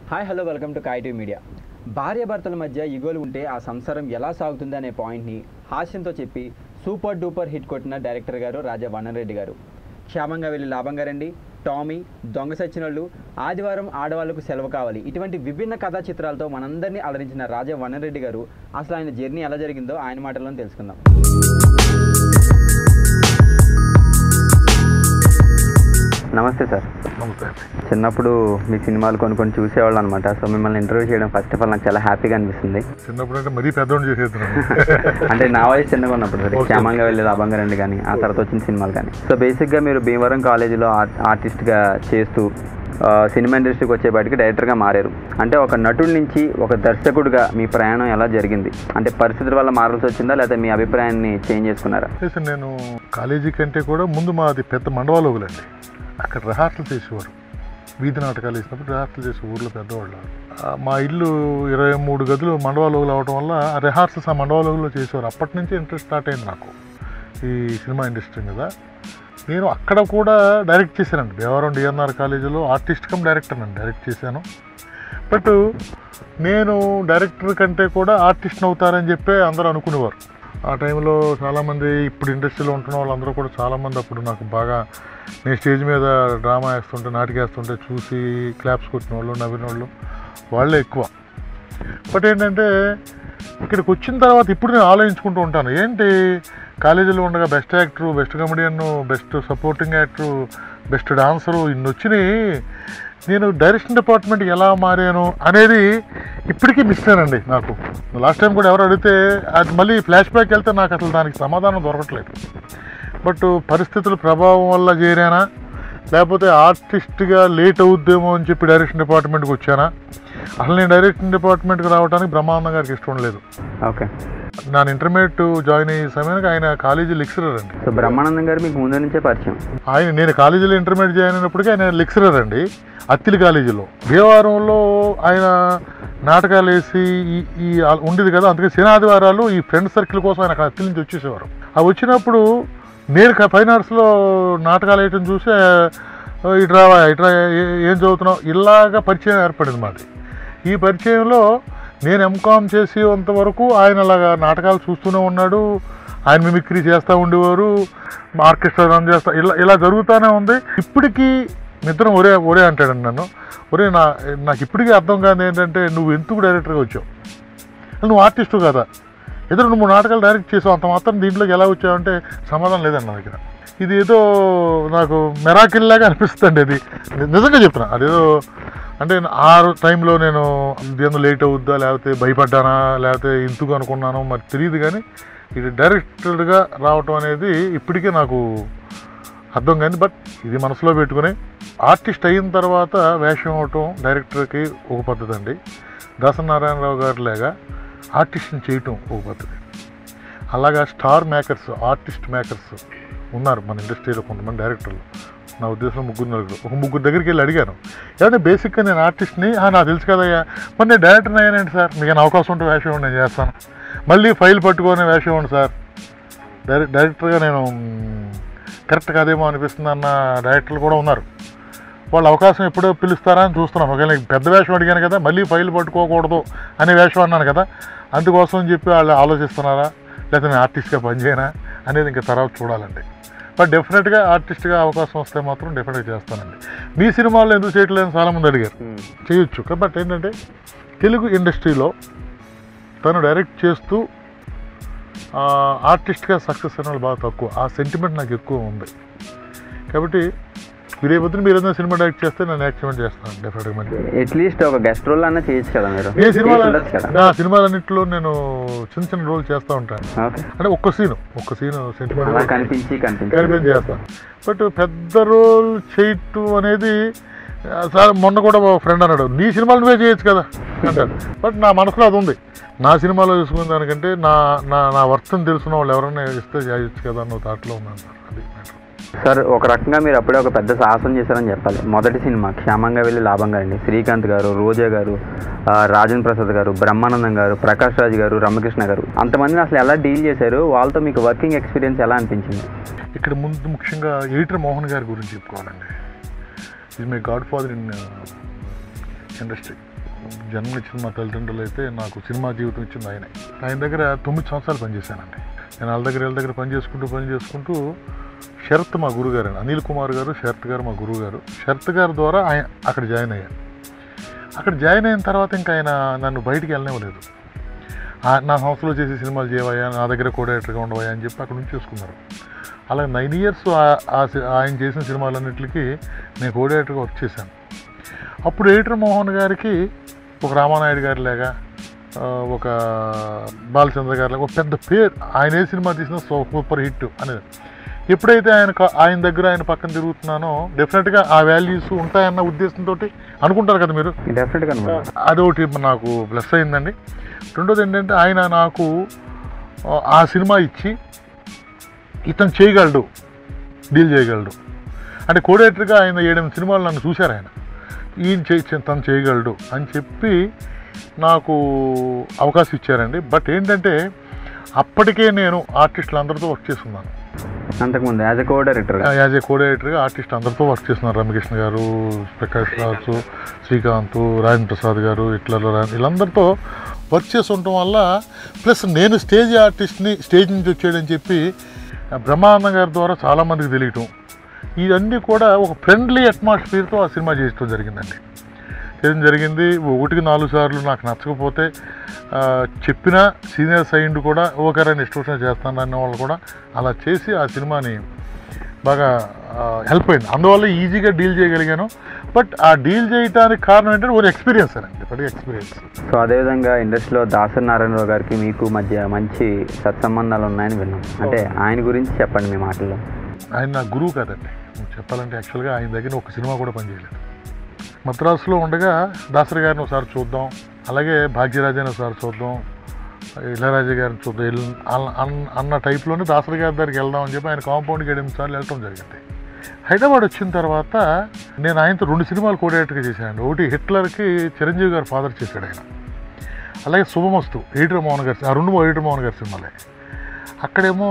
Hi hello welcome to కాయిటీ media భార్యాభర్తల మధ్య ఇగోలు ఉంటే ఆ సంసారం ఎలా సాగుతుంది అనే పాయింట్ని హాస్యంతో చెప్పి సూపర్ డూపర్ హిట్ కొట్టిన డైరెక్టర్ గారు రాజా వనరెడ్డి గారు క్షేమంగా వెళ్ళి లాభంగా రండి టామీ దొంగ సచ్చినోళ్ళు ఆదివారం ఆడవాళ్లకు సెలవు కావాలి ఇటువంటి విభిన్న కథా చిత్రాలతో మనందరినీ అలరించిన రాజా వనరెడ్డి గారు అసలు ఆయన జర్నీ ఎలా జరిగిందో ఆయన మాటలను తెలుసుకుందాం నమస్తే సార్ నమస్తే చిన్నప్పుడు మీ సినిమాలు కొన్ని కొన్ని చూసేవాళ్ళు అనమాట సో మిమ్మల్ని ఇంటర్వ్యూ చేయడం ఫస్ట్ ఆఫ్ ఆల్ నాకు చాలా హ్యాపీగా అనిపిస్తుంది చిన్నప్పుడు అంటే మరీ పెద్దోడు చేసేస్తున్నాను అంటే నా వయసు చిన్నగా ఉన్నప్పుడు సరే Okay. క్షేమంగా వెళ్ళి లాభంగా రండి కానీ ఆ తర్వాత వచ్చిన సినిమాలు కానీ సో బేసిక్గా మీరు భీమవరం కాలేజీలో ఆర్ట్ ఆర్టిస్ట్గా చేస్తూ ఆ, సినిమా ఇండస్ట్రీకి వచ్చేపాటికి డైరెక్టర్గా మారారు అంటే ఒక నటుడి నుంచి ఒక దర్శకుడిగా మీ ప్రయాణం ఎలా జరిగింది అంటే పరిస్థితుల వల్ల మారాల్సి వచ్చిందా లేదా మీ అభిప్రాయాన్ని చేంజ్ చేసుకున్నారా చేసి నేను కాలేజీ కంటే కూడా ముందు మాది పెద్ద మండవాలోగులండి అక్కడ రిహార్సల్ చేసేవారు వీధి నాటకాలు వేసినప్పుడు రిహార్సల్ చేసే ఊర్లో పెద్దవాళ్ళు ఆ, మా ఇల్లు ఇరవై మూడు గదులు మండవాలోగులు అవడం వల్ల ఆ రిహార్సల్స్ ఆ మండవాలోగులో చేసేవారు అప్పటి నుంచి ఇంట్రెస్ట్ స్టార్ట్ అయింది నాకు ఈ సినిమా ఇండస్ట్రీ మీద నేను అక్కడ కూడా డైరెక్ట్ చేశానండి దేవరం డిఎన్ఆర్ కాలేజీలో ఆర్టిస్ట్ కమ్ డైరెక్టర్ నేను డైరెక్ట్ చేశాను బట్ నేను డైరెక్టర్ కంటే కూడా ఆర్టిస్ట్ అవుతారని చెప్పి అందరూ అనుకునేవారు ఆ టైంలో చాలామంది ఇప్పుడు ఇండస్ట్రీలో ఉంటున్న వాళ్ళందరూ కూడా చాలామంది అప్పుడు నాకు బాగా నేను స్టేజ్ మీద డ్రామా వేస్తుంటే నాటిక వేస్తుంటే చూసి క్లాప్స్ కొట్టిన వాళ్ళు నవ్విన వాళ్ళు వాళ్ళే ఎక్కువ బట్ ఏంటంటే ఇక్కడికి వచ్చిన తర్వాత ఇప్పుడు నేను ఆలోచించుకుంటూ ఉంటాను ఏంటి కాలేజీలో ఉండగా best actor best comedian best supporting actor best dancer ఇన్ని వచ్చినాయి నేను డైరెక్షన్ డిపార్ట్మెంట్ ఎలా మారాను అనేది ఇప్పటికీ మిస్ అయ్యానండి నాకు లాస్ట్ టైం కూడా ఎవరు అడిగితే అది మళ్ళీ ఫ్లాష్ బ్యాక్ వెళ్తే నాకు అసలు దానికి సమాధానం దొరకట్లేదు బట్ పరిస్థితుల ప్రభావం వల్ల చేరానా లేకపోతే ఆర్టిస్ట్గా లేట్ అవుద్దేమో అని చెప్పి డైరెక్షన్ డిపార్ట్మెంట్కి వచ్చానా అసలు నేను డైరెక్షన్ డిపార్ట్మెంట్కి రావడానికి బ్రహ్మానందం గారికి ఇష్టం లేదు ఓకే నా ఇంటర్మీడియట్ జాయిన్ అయ్యే సమయానికి ఆయన కాలేజీ లెక్చరర్ అండి సో బ్రహ్మానందం గారు మీకు ముందు నుంచే పరిచయం ఆయన నేను కాలేజీలో ఇంటర్మీడియట్ జాయిన్ అయినప్పటికీ ఆయన లెక్చరర్ అండి అత్తిలి కాలేజీలో భీమవరంలో ఆయన నాటకాలు వేసి ఈ ఈ ఉండేది కదా అందుకే శనాదివారాలు ఈ ఫ్రెండ్ సర్కిల్ కోసం ఆయన అక్కడ అత్తిలి నుంచి వచ్చేసేవారు అవి వచ్చినప్పుడు నేను క- ఫైన్ ఆర్ట్స్లో నాటకాలు వేయటం చూసి "ఆ, ఇట్రా ఇట్రా ఏ- ఏం చదువుతున్నావు ఇలాగా పరిచయం ఏర్పడింది మాది ఈ పరిచయంలో నేను ఎంకామ్ చేసేంత వరకు ఆయన అలాగా నాటకాలు చూస్తూనే ఉన్నాడు ఆయన మిమిక్రీ చేస్తూ ఉండేవారు ఆర్కెస్ట్రా రన్ చేస్తా ఇలా ఇలా జరుగుతూనే ఉంది ఇప్పటికీ నిద్ర ఒరే ఒరే అంటాడండి నన్ను ఒరే నా నాకు ఇప్పటికీ అర్థం కాదు ఏంటంటే నువ్వు ఎందుకు డైరెక్టర్గా వచ్చావు నువ్వు ఆర్టిస్టు కదా ఏదో రెండు మూడు నాటకాలు డైరెక్ట్ చేసావు అంత మాత్రం దీంట్లోకి ఎలా వచ్చావంటే సమాధానం లేదండి నా దగ్గర ఇది ఏదో నాకు మెరాకిల్ లాగా అనిపిస్తుంది ఇది ని- నిజంగా చెప్తున్నా అదేదో అంటే ఆ రో- టైంలో నేను ఇదేదో లేట్ అవుద్దా లేకపోతే భయపడ్డానా లేకపోతే ఎందుకు అనుకున్నానో మరి తెలియదు కానీ ఇది డైరెక్టర్గా రావటం అనేది ఇప్పటికే నాకు అర్థం కానీ బట్ ఇది మనసులో పెట్టుకుని ఆర్టిస్ట్ అయిన తర్వాత వేషం అవటం డైరెక్టర్కి ఒక పద్ధతి అండి దాసనారాయణరావు గారి లాగా ఆర్టిస్ట్ని చేయటం ఒక పద్ధతి అలాగా స్టార్ మేకర్స్ ఆర్టిస్ట్ మేకర్స్ ఉన్నారు మన ఇండస్ట్రీలో కొంతమంది డైరెక్టర్లు నా ఉద్దేశంలో ముగ్గురు నలుగురు ఒక ముగ్గురు దగ్గరికి వెళ్ళి అడిగాను ఏమంటే బేసిక్గా నేను ఆర్టిస్ట్ని "ఆ, నాకు తెలుసు కదయ్యా మరి నేను డైరెక్టర్ని అయ్యానండి సార్ మీకు ఏమైనా అవకాశం ఉంటే వేషం ఇవ్వండి, నేను చేస్తాను మళ్ళీ ఫైల్ పట్టుకొని వేషం ఇవ్వండి సార్ డైరెక్ట్ డైరెక్టర్గా నేను మ్, కరెక్ట్ కాదేమో అనిపిస్తుంది అన్న డైరెక్టర్లు కూడా ఉన్నారు వాళ్ళు అవకాశం ఎప్పుడో పిలుస్తారా అని చూస్తున్నాను ఒకవేళ నీకు పెద్ద వేషం అడిగాను కదా మళ్ళీ ఫైల్ పట్టుకోకూడదు అనే వేషం అన్నాను కదా అందుకోసం అని చెప్పి వాళ్ళు ఆలోచిస్తున్నారా లేకపోతే నేను ఆర్టిస్ట్గా పనిచేయనా అనేది ఇంకా తర్వాత చూడాలండి బట్ డెఫినెట్గా ఆర్టిస్ట్గా అవకాశం వస్తే మాత్రం డెఫినెట్గా చేస్తానండి మీ సినిమాల్లో ఎందుకు చేయట్లేదని చాలామంది అడిగారు చేయొచ్చు బట్ ఏంటంటే తెలుగు ఇండస్ట్రీలో తను డైరెక్ట్ చేస్తూ ఆ, ఆర్టిస్ట్గా సక్సెస్ అయిన వాళ్ళు బాగా తక్కువ ఆ సెంటిమెంట్ నాకు ఎక్కువ ఉంది కాబట్టి మీరే పొద్దున మీరు ఏదైనా సినిమా డైరెక్ట్ చేస్తే నేను యాక్సిమెంట్ చేస్తాను డెఫినెట్గా మరి అట్లీస్ట్ ఒక గెస్ట్ రోల్ అన్న చేయొచ్చు కదా మీరు ఏ సినిమాలు చేసి ఉండొచ్చు కదా నా సినిమాలన్నింటిలో నేను చిన్న చిన్న రోల్ చేస్తూ ఉంటాను ఓకే అంటే ఒక్క సీను ఒక్క సీను అలా సెంటిమెంట్ కనిపించి కనిపించి క్యారిపేన్ చేస్తాను బట్ పెద్ద రోల్ చేయటం అనేది ఆ, సార్ మొన్న కూడా మా ఫ్రెండ్ అన్నాడు నీ సినిమాలు నువ్వే చేయొచ్చు కదా అంటాడు బట్ నా మనసులో అది ఉంది నా సినిమాలో చూసుకునే దానికంటే నా నా నా వర్తని తెలుసున్న వాళ్ళు ఎవరైనా ఇస్తే చేయొచ్చు కదా అన్న థాట్లో ఉన్నాను సార్ అది matter. సార్ ఒక రకంగా మీరు అప్పుడే ఒక పెద్ద సాహసం చేశారని చెప్పాలి మొదటి సినిమా క్షేమంగా వెళ్ళి లాభంగా రండి శ్రీకాంత్ గారు రోజా గారు ఆ, రాజన్ ప్రసాద్ గారు బ్రహ్మానందం గారు ప్రకాష్ రాజ్ గారు రమకృష్ణ గారు అంతమందిని అసలు ఎలా డీల్ చేశారు వాళ్ళతో మీకు వర్కింగ్ ఎక్స్పీరియన్స్ ఎలా అనిపించింది ఇక్కడ ముందు ముఖ్యంగా ఎడిటర్ మోహన్ గారి గురించి చెప్పుకోవాలండి is my god father in industry జన్మనిచ్చిన మా తల్లిదండ్రులు అయితే నాకు సినిమా జీవితం ఇచ్చింది ఆయనే ఆయన దగ్గర తొమ్మిది సంవత్సరాలు పనిచేశానండి నేను వాళ్ళ దగ్గర వీళ్ళ దగ్గర పని చేసుకుంటూ పని చేసుకుంటూ శరత్ మా గురుగారు అండి అనిల్ కుమార్ గారు శరత్ గారు మా గురువు గారు శరత్ గారి ద్వారా ఆయన అక్కడ జాయిన్ అయ్యాను అక్కడ జాయిన్ అయిన తర్వాత ఇంకా ఆయన నన్ను బయటికి వెళ్ళనివ్వలేదు ఆ- నా సంస్థలో చేసే సినిమాలు చేయవయ్యా నా దగ్గర కోడేటర్గా ఉండవయ్యా అని చెప్పి అక్కడ నుంచి చూసుకున్నారు అలా నైన్ ఇయర్స్ ఆయన చేసిన సినిమాలన్నింటికి నేను కోడేటర్గా వర్క్ చేశాను అప్పుడు ఎడిటర్ మోహన్ గారికి ఒక రామానాయుడు గారి లాగా ఆ, ఒక బాలచంద్ర గారి లాగా ఒక పెద్ద పేరు ఆయన ఏ సినిమా తీసినా సూపర్ హిట్ అనేది ఎప్పుడైతే ఆయన క- ఆయన దగ్గర ఆయన పక్కన తిరుగుతున్నానో డెఫినెట్గా ఆ వాల్యూస్ ఉంటాయన్న ఉద్దేశంతో అనుకుంటారు కదా మీరు డెఫినెట్గా అనమాట అదొకటి నాకు ప్లస్ అయిందండి రెండోది ఏంటంటే ఆయన నాకు ఆ, ఆ సినిమా ఇచ్చి ఇతను చేయగలడు డీల్ చేయగలడు అంటే కోడేటర్గా ఆయన ఏడెనిమిది సినిమాలు నన్ను చూశారు ఆయన ఈయన చే చే- తను చేయగలడు అని చెప్పి నాకు అవకాశం ఇచ్చారండి బట్ ఏంటంటే అప్పటికే నేను ఆర్టిస్టులు అందరితో వర్క్ చేస్తున్నాను అంతకుముందు as a co director as a కోడైరెక్టర్గా ఆర్టిస్ట్ అందరితో వర్క్ చేస్తున్నారు రమ్యకృష్ణ గారు ప్రకాష్ రాజు శ్రీకాంత్ రాజేంద్ర ప్రసాద్ గారు ఇట్లలో వీళ్ళందరితో వర్క్ చేసి ఉండటం వల్ల ప్లస్ నేను స్టేజ్ ఆర్టిస్ట్ని స్టేజ్ నుంచి వచ్చాడని చెప్పి బ్రహ్మానందం గారి ద్వారా చాలామందికి తెలియటం ఇవన్నీ కూడా ఒక ఫ్రెండ్లీ అట్మాస్ఫియర్తో ఆ సినిమా చేయడం జరిగిందండి చేయడం జరిగింది ఒకటికి నాలుగు సార్లు నాకు నచ్చకపోతే ఆ, చెప్పిన సీనియర్స్ అయ్యిండు కూడా ఓకేరా నెక్స్ట్ వర్షన్ చేస్తాను అన్న వాళ్ళు కూడా అలా చేసి ఆ సినిమాని బాగా హెల్ప్ అయింది అందువల్ల ఈజీగా డీల్ చేయగలిగాను బట్ ఆ డీల్ చేయడానికి కారణం ఏంటంటే ఒక ఎక్స్పీరియన్స్ అండి ఒకటి ఎక్స్పీరియన్స్ సో అదేవిధంగా ఇండస్ట్రీలో దాసరి నారాయణరావు గారికి మీకు మధ్య మంచి సత్సంబంధాలు ఉన్నాయని విన్నాం అంటే ఆయన గురించి చెప్పండి మీ మాటల్లో ఆయన నా గురువు కాదండి చెప్పాలంటే యాక్చువల్గా ఆయన దగ్గర ఒక సినిమా కూడా పనిచేయలేదు మద్రాసులో ఉండగా దాసరి గారిని ఒకసారి చూద్దాం అలాగే భాగ్యరాజాని ఒకసారి చూద్దాం ఇళరాజా గారిని చూద్దాం ఇల్- అన్న- అన్న- అన్న టైప్లోనే దాసరి గారి దగ్గరికి వెళ్దాం అని చెప్పి ఆయన కాంపౌండ్కి ఎనిమిది సార్లు వెళ్ళటం జరిగింది హైదరాబాద్ వచ్చిన తర్వాత నేను ఆయనతో రెండు సినిమాలు కోడేటట్టుగా చేశాను ఒకటి హిట్లర్కి చిరంజీవి గారు ఫాదర్ చేశాడు ఆయన అలాగే శుభమస్తు ఎయిటర్ మోహన్ గారి ఆ రెండు ఎయిటర్ మోహన్ గారి సినిమాలే అక్కడేమో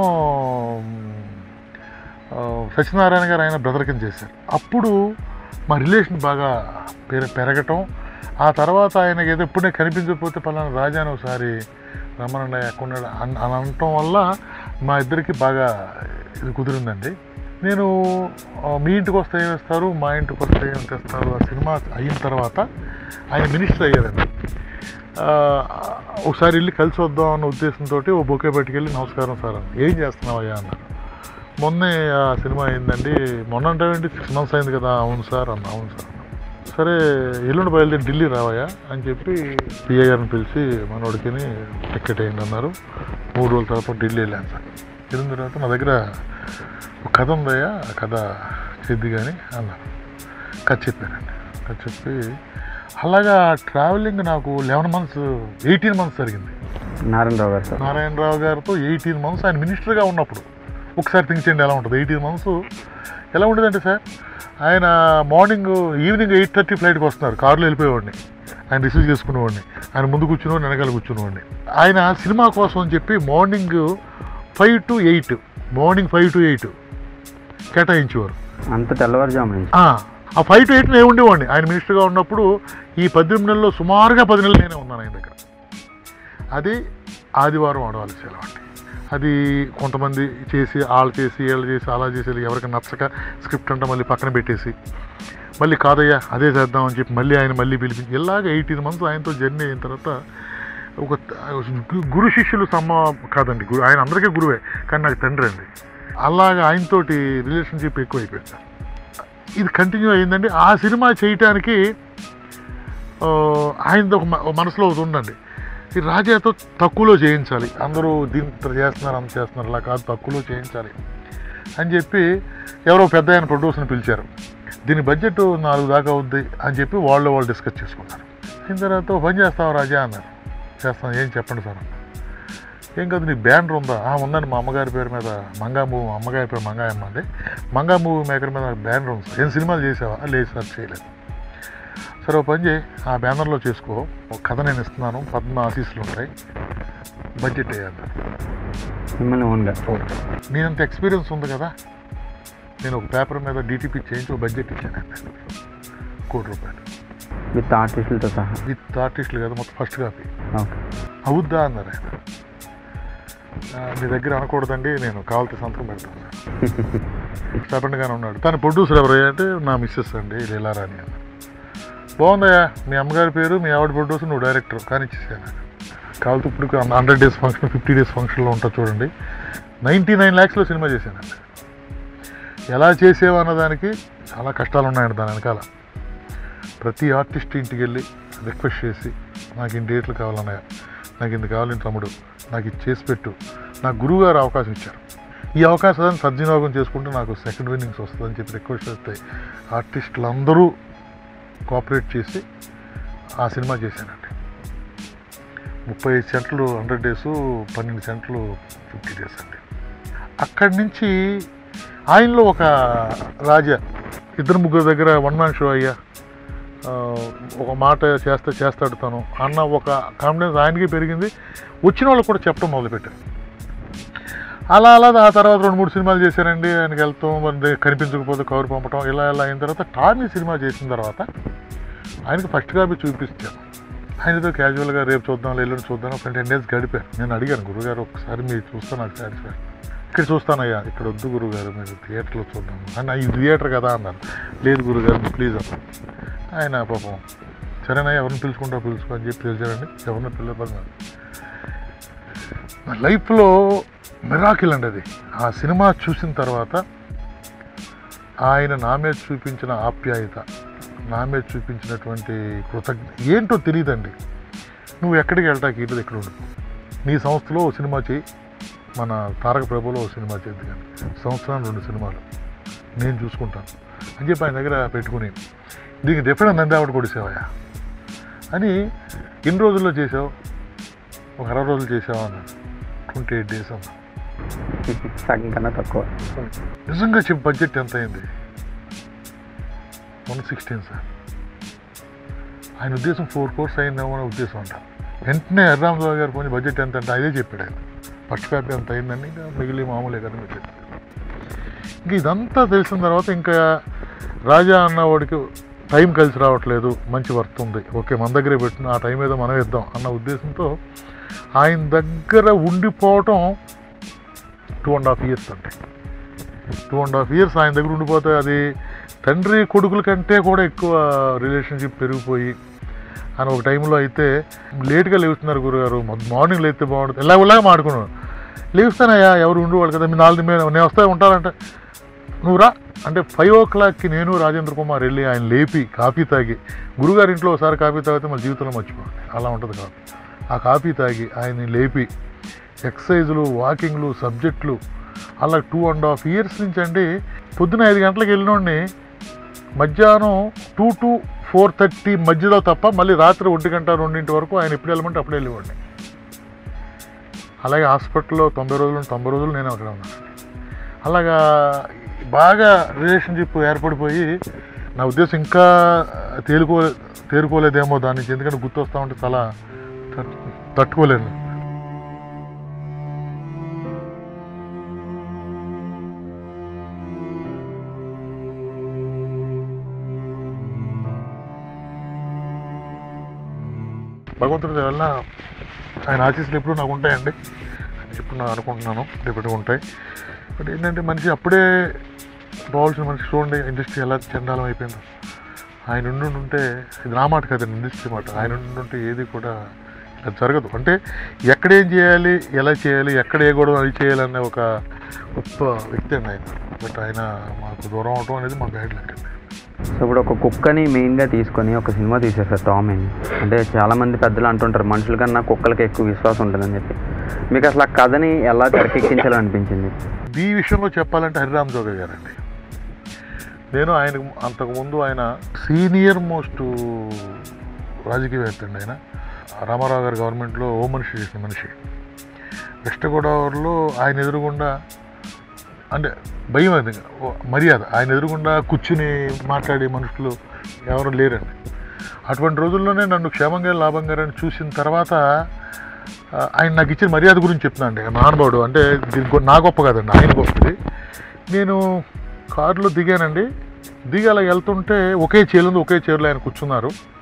ఆ, సత్యనారాయణ గారు ఆయన బ్రదర్ కింద చేశారు అప్పుడు మా రిలేషన్ బాగా పెర పెరగటం ఆ తర్వాత ఆయనకి ఏదో ఎప్పుడే కనిపించకపోతే పలానా రాజా అని ఒకసారి రమ్మనండి ఎక్కడ అని అని అనటం వల్ల మా ఇద్దరికి బాగా ఇది కుదిరిందండి నేను ఆ, మీ ఇంటికి వస్తే ఏం వేస్తారు మా ఇంటికి వస్తే ఏం తెస్తారు ఆ సినిమా అయిన తర్వాత ఆయన మినిస్టర్ అయ్యారండి ఆ, ఒకసారి వెళ్ళి కలిసి వద్దాం అన్న ఉద్దేశంతో ఓ బొకే పట్టుకెళ్ళి నమస్కారం సార్ అని ఏం చేస్తున్నావయ్యా అన్నారు మొన్నే ఆ సినిమా అయిందండి మొన్న అంటే సిక్స్ మంత్స్ అయింది కదా అవును సార్ అన్న అవును సార్ అన్న సరే ఎల్లుండి బయలుదేరి ఢిల్లీ రావయ్యా అని చెప్పి పిఏ గారిని పిలిచి మనోడికి టికెట్ అయింది అన్నారు మూడు రోజుల తర్వాత ఢిల్లీ వెళ్ళాను సార్ వెళ్ళిన తర్వాత నా దగ్గర ఒక కథ ఉందయ్యా ఆ కథ చేద్ది కానీ అన్నారు కథ చెప్పానండి కథ చెప్పి అలాగా ట్రావెలింగ్ నాకు లెవెన్ మంత్స్ ఎయిటీన్ మంత్స్ జరిగింది నారాయణరావు గారు సార్ నారాయణరావు గారితో ఎయిటీన్ మంత్స్ ఆయన మినిస్టర్గా ఉన్నప్పుడు ఒకసారి థింక్ చేయండి ఎలా ఉంటుంది ఎయిటీన్ మంత్స్ ఎలా ఉండేదంటే సార్ ఆయన మార్నింగ్ ఈవినింగ్ ఎయిట్ థర్టీ ఫ్లైట్కి వస్తున్నారు కారులో వెళ్ళిపోయేవాడిని ఆయన రిసీవ్ చేసుకునేవాడిని ఆయన ముందు కూర్చునేవాడిని వెనకాల కూర్చునేవాడిని ఆయన సినిమా కోసం అని చెప్పి morning five to eight morning five to eight కేటాయించేవారు అంత తెల్లవారుజాము నుంచి ఆ ఆ ఫైవ్ టు ఎయిట్ నేను ఉండేవాడిని ఆయన మినిస్టర్గా ఉన్నప్పుడు ఈ పద్దెనిమిది నెలల్లో సుమారుగా పది నెలలు నేనే ఉన్నాను ఆయన దగ్గర అది ఆదివారం ఆడవాళ్ళకి సెలవు అండి అది కొంతమంది చేసి వాళ్ళు చేసి వీళ్ళు చేసి అలా చేసి వీళ్ళకి ఎవరికి నచ్చక స్క్రిప్ట్ అంటే మళ్ళీ పక్కన పెట్టేసి మళ్ళీ కాదయ్యా అదే చేద్దాం అని చెప్పి మళ్ళీ ఆయన మళ్ళీ పిలిపించి ఇలాగ ఎయిటీన్ మంత్స్ ఆయనతో జర్నీ అయిన తర్వాత ఒక గు- గురు శిష్యులు సమ్మ కాదండి గురు ఆయన అందరికీ గురువే కానీ నాకు తండ్రి అండి అలాగ ఆయనతోటి రిలేషన్షిప్ ఎక్కువ అయిపోయింది సార్ ఇది కంటిన్యూ అయిందండి ఆ సినిమా చేయటానికి ఆ, ఆయనది ఒక మ- ఒక మనసులో ఒకటి ఉందండి ఈ రాజాతో తక్కువలో చేయించాలి అందరూ దీని ఇంత చేస్తున్నారు అంత చేస్తున్నారు అలా కాదు తక్కువలో చేయించాలి అని చెప్పి ఎవరో పెద్ద ఆయన ప్రొడ్యూసర్ని పిలిచారు దీని బడ్జెట్ నాలుగు దాకా అవుద్ది అని చెప్పి వాళ్ళు వాళ్ళు డిస్కస్ చేసుకున్నారు అయిన తర్వాత "ఓ పని చేస్తావా రాజా అన్నారు చేస్తాను ఏం చెప్పండి సార్ అన్నారు. ఏం కాదు నీ బ్యానర్ ఉందా "ఆ, ఉందండి మా అమ్మగారి పేరు మీద మంగా మూవీ మా అమ్మగారి పేరు మంగాయమ్మ అండి మంగా మూవీ మేకర్ మీద నాకు బ్యానర్ ఉంది సార్ ఏం సినిమాలు చేసావా "ఆ, లేదు సార్ చేయలేదు సరే ఓ పని చేయి ఆ బ్యానర్లో చేసుకో ఒక కథ నేను ఇస్తున్నాను పద్మ ఆశీస్సులు ఉంటాయి బడ్జెట్ వేయాలి మిమ్మల్ని ఓన్గా నేనంత ఎక్స్పీరియన్స్ ఉంది కదా నేను ఒక పేపర్ మీద డీటీపీ చేయించి ఒక బడ్జెట్ ఇచ్చాను కోటి రూపాయలు విత్ ఆర్టిస్టులతో సహా విత్ ఆర్టిస్టులు కదా మొత్తం ఫస్ట్ కాపీ ఓకే అవుద్దా అన్నారు ఆయన ఆ, మీ దగ్గర అనకూడదండి నేను కావాలంటే సంతకం పెడతాను చెప్పండిగానే ఉన్నాడు తన ప్రొడ్యూసర్ ఎవరయ్యా అంటే నా మిస్సెస్ అండి లీలారాణి అన్న బాగుందయ్యా మీ అమ్మగారి పేరు మీ ఆవిడ ప్రొడ్యూసర్ నువ్వు డైరెక్టర్ కానీ ఇచ్చేసాను కావాలంటే ఇప్పుడు hundred days function fifty days ఫంక్షన్లో ఉంటా చూడండి నైంటీ నైన్ ల్యాక్స్లో సినిమా చేశానండి ఎలా చేసేవా అన్నదానికి చాలా కష్టాలు ఉన్నాయండి దాని వెనకాల ప్రతి ఆర్టిస్ట్ ఇంటికి వెళ్ళి రిక్వెస్ట్ చేసి నాకు ఇన్ని డేట్లు కావాలన్నయ్య నాకు ఇంత కావాలి తమ్ముడు నాకు ఇది చేసి పెట్టు నాకు గురువు గారు అవకాశం ఇచ్చారు ఈ అవకాశాన్ని సద్వినియోగం చేసుకుంటే నాకు సెకండ్ విన్నింగ్స్ వస్తుందని చెప్పి రిక్వెస్ట్ చేస్తే ఆర్టిస్టులు అందరూ కోఆపరేట్ చేసి ఆ సినిమా చేశానండి ముప్పై ఐదు సెంట్లు హండ్రెడ్ డేస్ పన్నెండు సెంట్లు ఫిఫ్టీ డేస్ అండి అక్కడి నుంచి ఆయనలో ఒక రాజా ఇద్దరు ముగ్గురు దగ్గర వన్ మ్యాన్ షో అయ్యా ఆ, ఒక మాట చేస్తే చేస్తాడు తను అన్న ఒక కాన్ఫిడెన్స్ ఆయనకి పెరిగింది వచ్చిన వాళ్ళు కూడా చెప్పడం మొదలుపెట్టారు అలా అలా ఆ తర్వాత రెండు మూడు సినిమాలు చేశారండి ఆయనకి వెళ్తాం మరి కనిపించకపోతే కవర్ పంపటం ఇలా ఇలా అయిన తర్వాత టామీ సినిమా చేసిన తర్వాత ఆయనకి ఫస్ట్ కాపీ చూపించాను ఆయనతో క్యాజువల్గా రేపు చూద్దాం ఎల్లుండి చూద్దాం ఒక టెన్ డేస్ గడిపారు నేను అడిగాను గురుగారు ఒకసారి మీరు చూస్తే నాకు సాటిస్ఫై ఇక్కడ చూస్తానయ్యా ఇక్కడ వద్దు గురుగారు మీరు థియేటర్లో చూద్దాం అన్న ఇది థియేటర్ కదా అన్నారు లేదు గురుగారు ప్లీజ్ అన్న ఆయన పాపం సరేనయ్యా ఎవరిని పిలుచుకుంటా పిలుచుకో అని చెప్పి పిలిచారండి ఎవరిని పిల్లపడినారు నా లైఫ్లో మిరాకిల్ అండి అది ఆ సినిమా చూసిన తర్వాత ఆయన నా మీద చూపించిన ఆప్యాయత నా మీద చూపించినటువంటి కృతజ్ఞ ఏంటో తెలియదండి నువ్వు ఎక్కడికి వెళ్తాకి ఇటు ఎక్కడ ఉండు నీ సంస్థలో ఓ సినిమా చేయి మన తారక ప్రభులో ఓ సినిమా చేద్ది కానీ సంవత్సరానికి రెండు సినిమాలు నేను చూసుకుంటాను అని చెప్పి ఆయన దగ్గర పెట్టుకుని దీనికి డిఫరెంట్ నందావిడ కొడిసావయ్యా అని ఎన్ని రోజుల్లో చేసావు ఒక అరవై రోజులు చేసావా అన్నాడు ట్వంటీ ఎయిట్ డేస్ అన్నా సగం కన్నా తక్కువ నిజంగా చెప్పి బడ్జెట్ ఎంత అయింది వన్ సిక్స్టీన్ సార్ ఆయన ఉద్దేశం ఫోర్ కోర్స్ అయిందేమో అనే ఉద్దేశం అంట వెంటనే హరిరామరావు గారు పోయి బడ్జెట్ ఎంత అంటే అదే చెప్పాడు ఆయన ఫస్ట్ కాపీ ఎంత అయిందని ఇంకా మిగిలి మామూలే కదా మీరు చెప్పారు ఇంక ఇదంతా తెలిసిన తర్వాత ఇంకా రాజా అన్నవాడికి టైం కలిసి రావట్లేదు మంచి వర్క్ ఉంది ఓకే మన దగ్గరే పెట్టిన ఆ టైం ఏదో మనం ఇద్దాం అన్న ఉద్దేశంతో ఆయన దగ్గర ఉండిపోవటం టూ అండ్ హాఫ్ ఇయర్స్ అంటే టూ అండ్ హాఫ్ ఇయర్స్ ఆయన దగ్గర ఉండిపోతే అది తండ్రి కొడుకుల కంటే కూడా ఎక్కువ రిలేషన్షిప్ పెరిగిపోయి అని ఒక టైంలో అయితే లేట్గా లేవుతున్నారు గురుగారు మార్నింగ్ లేస్తే బాగుంటుంది ఇలా ఇలాగ మాడుకున్నాను లేస్తానయ్యా ఎవరు ఉండేవాళ్ళు కదా మీ నాలుగు మీద నేను వస్తే ఉంటానంటే నువ్వు రా అంటే ఫైవ్ ఓ క్లాక్కి నేను రాజేంద్ర కుమార్ వెళ్ళి ఆయన లేపి కాఫీ తాగి గురుగారి ఇంట్లో ఒకసారి కాఫీ తాగితే మన జీవితంలో మర్చిపోండి అలా ఉంటుంది కాఫీ ఆ కాఫీ తాగి ఆయన్ని లేపి ఎక్సర్సైజులు వాకింగ్లు సబ్జెక్టులు అలా టూ అండ్ హాఫ్ ఇయర్స్ నుంచి అండి పొద్దున ఐదు గంటలకు వెళ్ళినోడిని మధ్యాహ్నం టూ టు ఫోర్ థర్టీ మధ్యలో తప్ప మళ్ళీ రాత్రి ఒంటి గంట రెండింటి వరకు ఆయన ఎప్పుడు వెళ్ళమంటే అప్పుడు వెళ్ళేవాడిని అలాగే హాస్పిటల్లో తొంభై రోజులు తొంభై రోజులు నేను అక్కడ ఉన్నాను అలాగా బాగా రిలేషన్షిప్ ఏర్పడిపోయి నా ఉద్దేశం ఇంకా తేలుకో తేరుకోలేదేమో దాని నుంచి ఎందుకంటే గుర్తు వస్తూ ఉంటే చాలా తట్- తట్టుకోలేను భగవంతుడి వల్ల ఆయన ఆశీస్సులు ఎప్పుడు నాకు ఉంటాయండి ఇప్పుడు నేను అనుకుంటున్నాను రేపటి ఉంటాయి బట్ ఏంటంటే మనిషి అప్పుడే రావాల్సిన మనిషి చూడండి ఇండస్ట్రీ ఎలా చండాలం అయిపోయిందో ఆయన ఉండి ఉంటే ఇది నా మాట కదండి ఇండస్ట్రీ మాట ఆయన ఉండి ఉంటే ఏది కూడా ఇలా జరగదు అంటే ఎక్కడ ఏం చేయాలి ఎలా చేయాలి ఎక్కడ ఏ గొడవ అది చేయాలనే ఒక గొప్ప వ్యక్తి అండి ఆయన బట్ ఆయన మాకు దూరం అవటం అనేది మా బ్యాడ్ లెక్క అండి సో ఇప్పుడు ఒక కుక్కని మెయిన్గా తీసుకొని ఒక సినిమా తీసేసారు టామ్ అని అంటే చాలామంది పెద్దలు అంటుంటారు మనుషుల కన్నా కుక్కలకి ఎక్కువ విశ్వాసం ఉంటుందని చెప్పి మీకు అసలు ఆ కథని ఎలా తెరకెక్కించాలనిపించింది ఈ విషయంలో చెప్పాలంటే హరిరామ్ జోగయ్య గారండి నేను ఆయనకు అంతకుముందు ఆయన సీనియర్ మోస్ట్ రాజకీయవేత్త అండి ఆయన రామారావు గారి గవర్నమెంట్లో ఓ మనిషి చేసిన మనిషి వెస్ట్ గోదావరిలో ఆయన ఎదురుగుండా అంటే భయం అది ఓ మర్యాద ఆయన ఎదురుగుండా కూర్చుని మాట్లాడే మనుషులు ఎవరు లేరండి అటువంటి రోజుల్లోనే నన్ను క్షేమంగా లాభంగా అని చూసిన తర్వాత ఆ, ఆయన నాకు ఇచ్చిన మర్యాద గురించి చెప్తున్నాను అండి మహానుభావుడు అంటే దీని గొ- నా గొప్ప కాదండి ఆయన గొప్పది నేను కారులో దిగానండి దిగి అలా వెళ్తుంటే ఒకే చీరలు ఒకే చీరలో ఆయన కూర్చున్నారు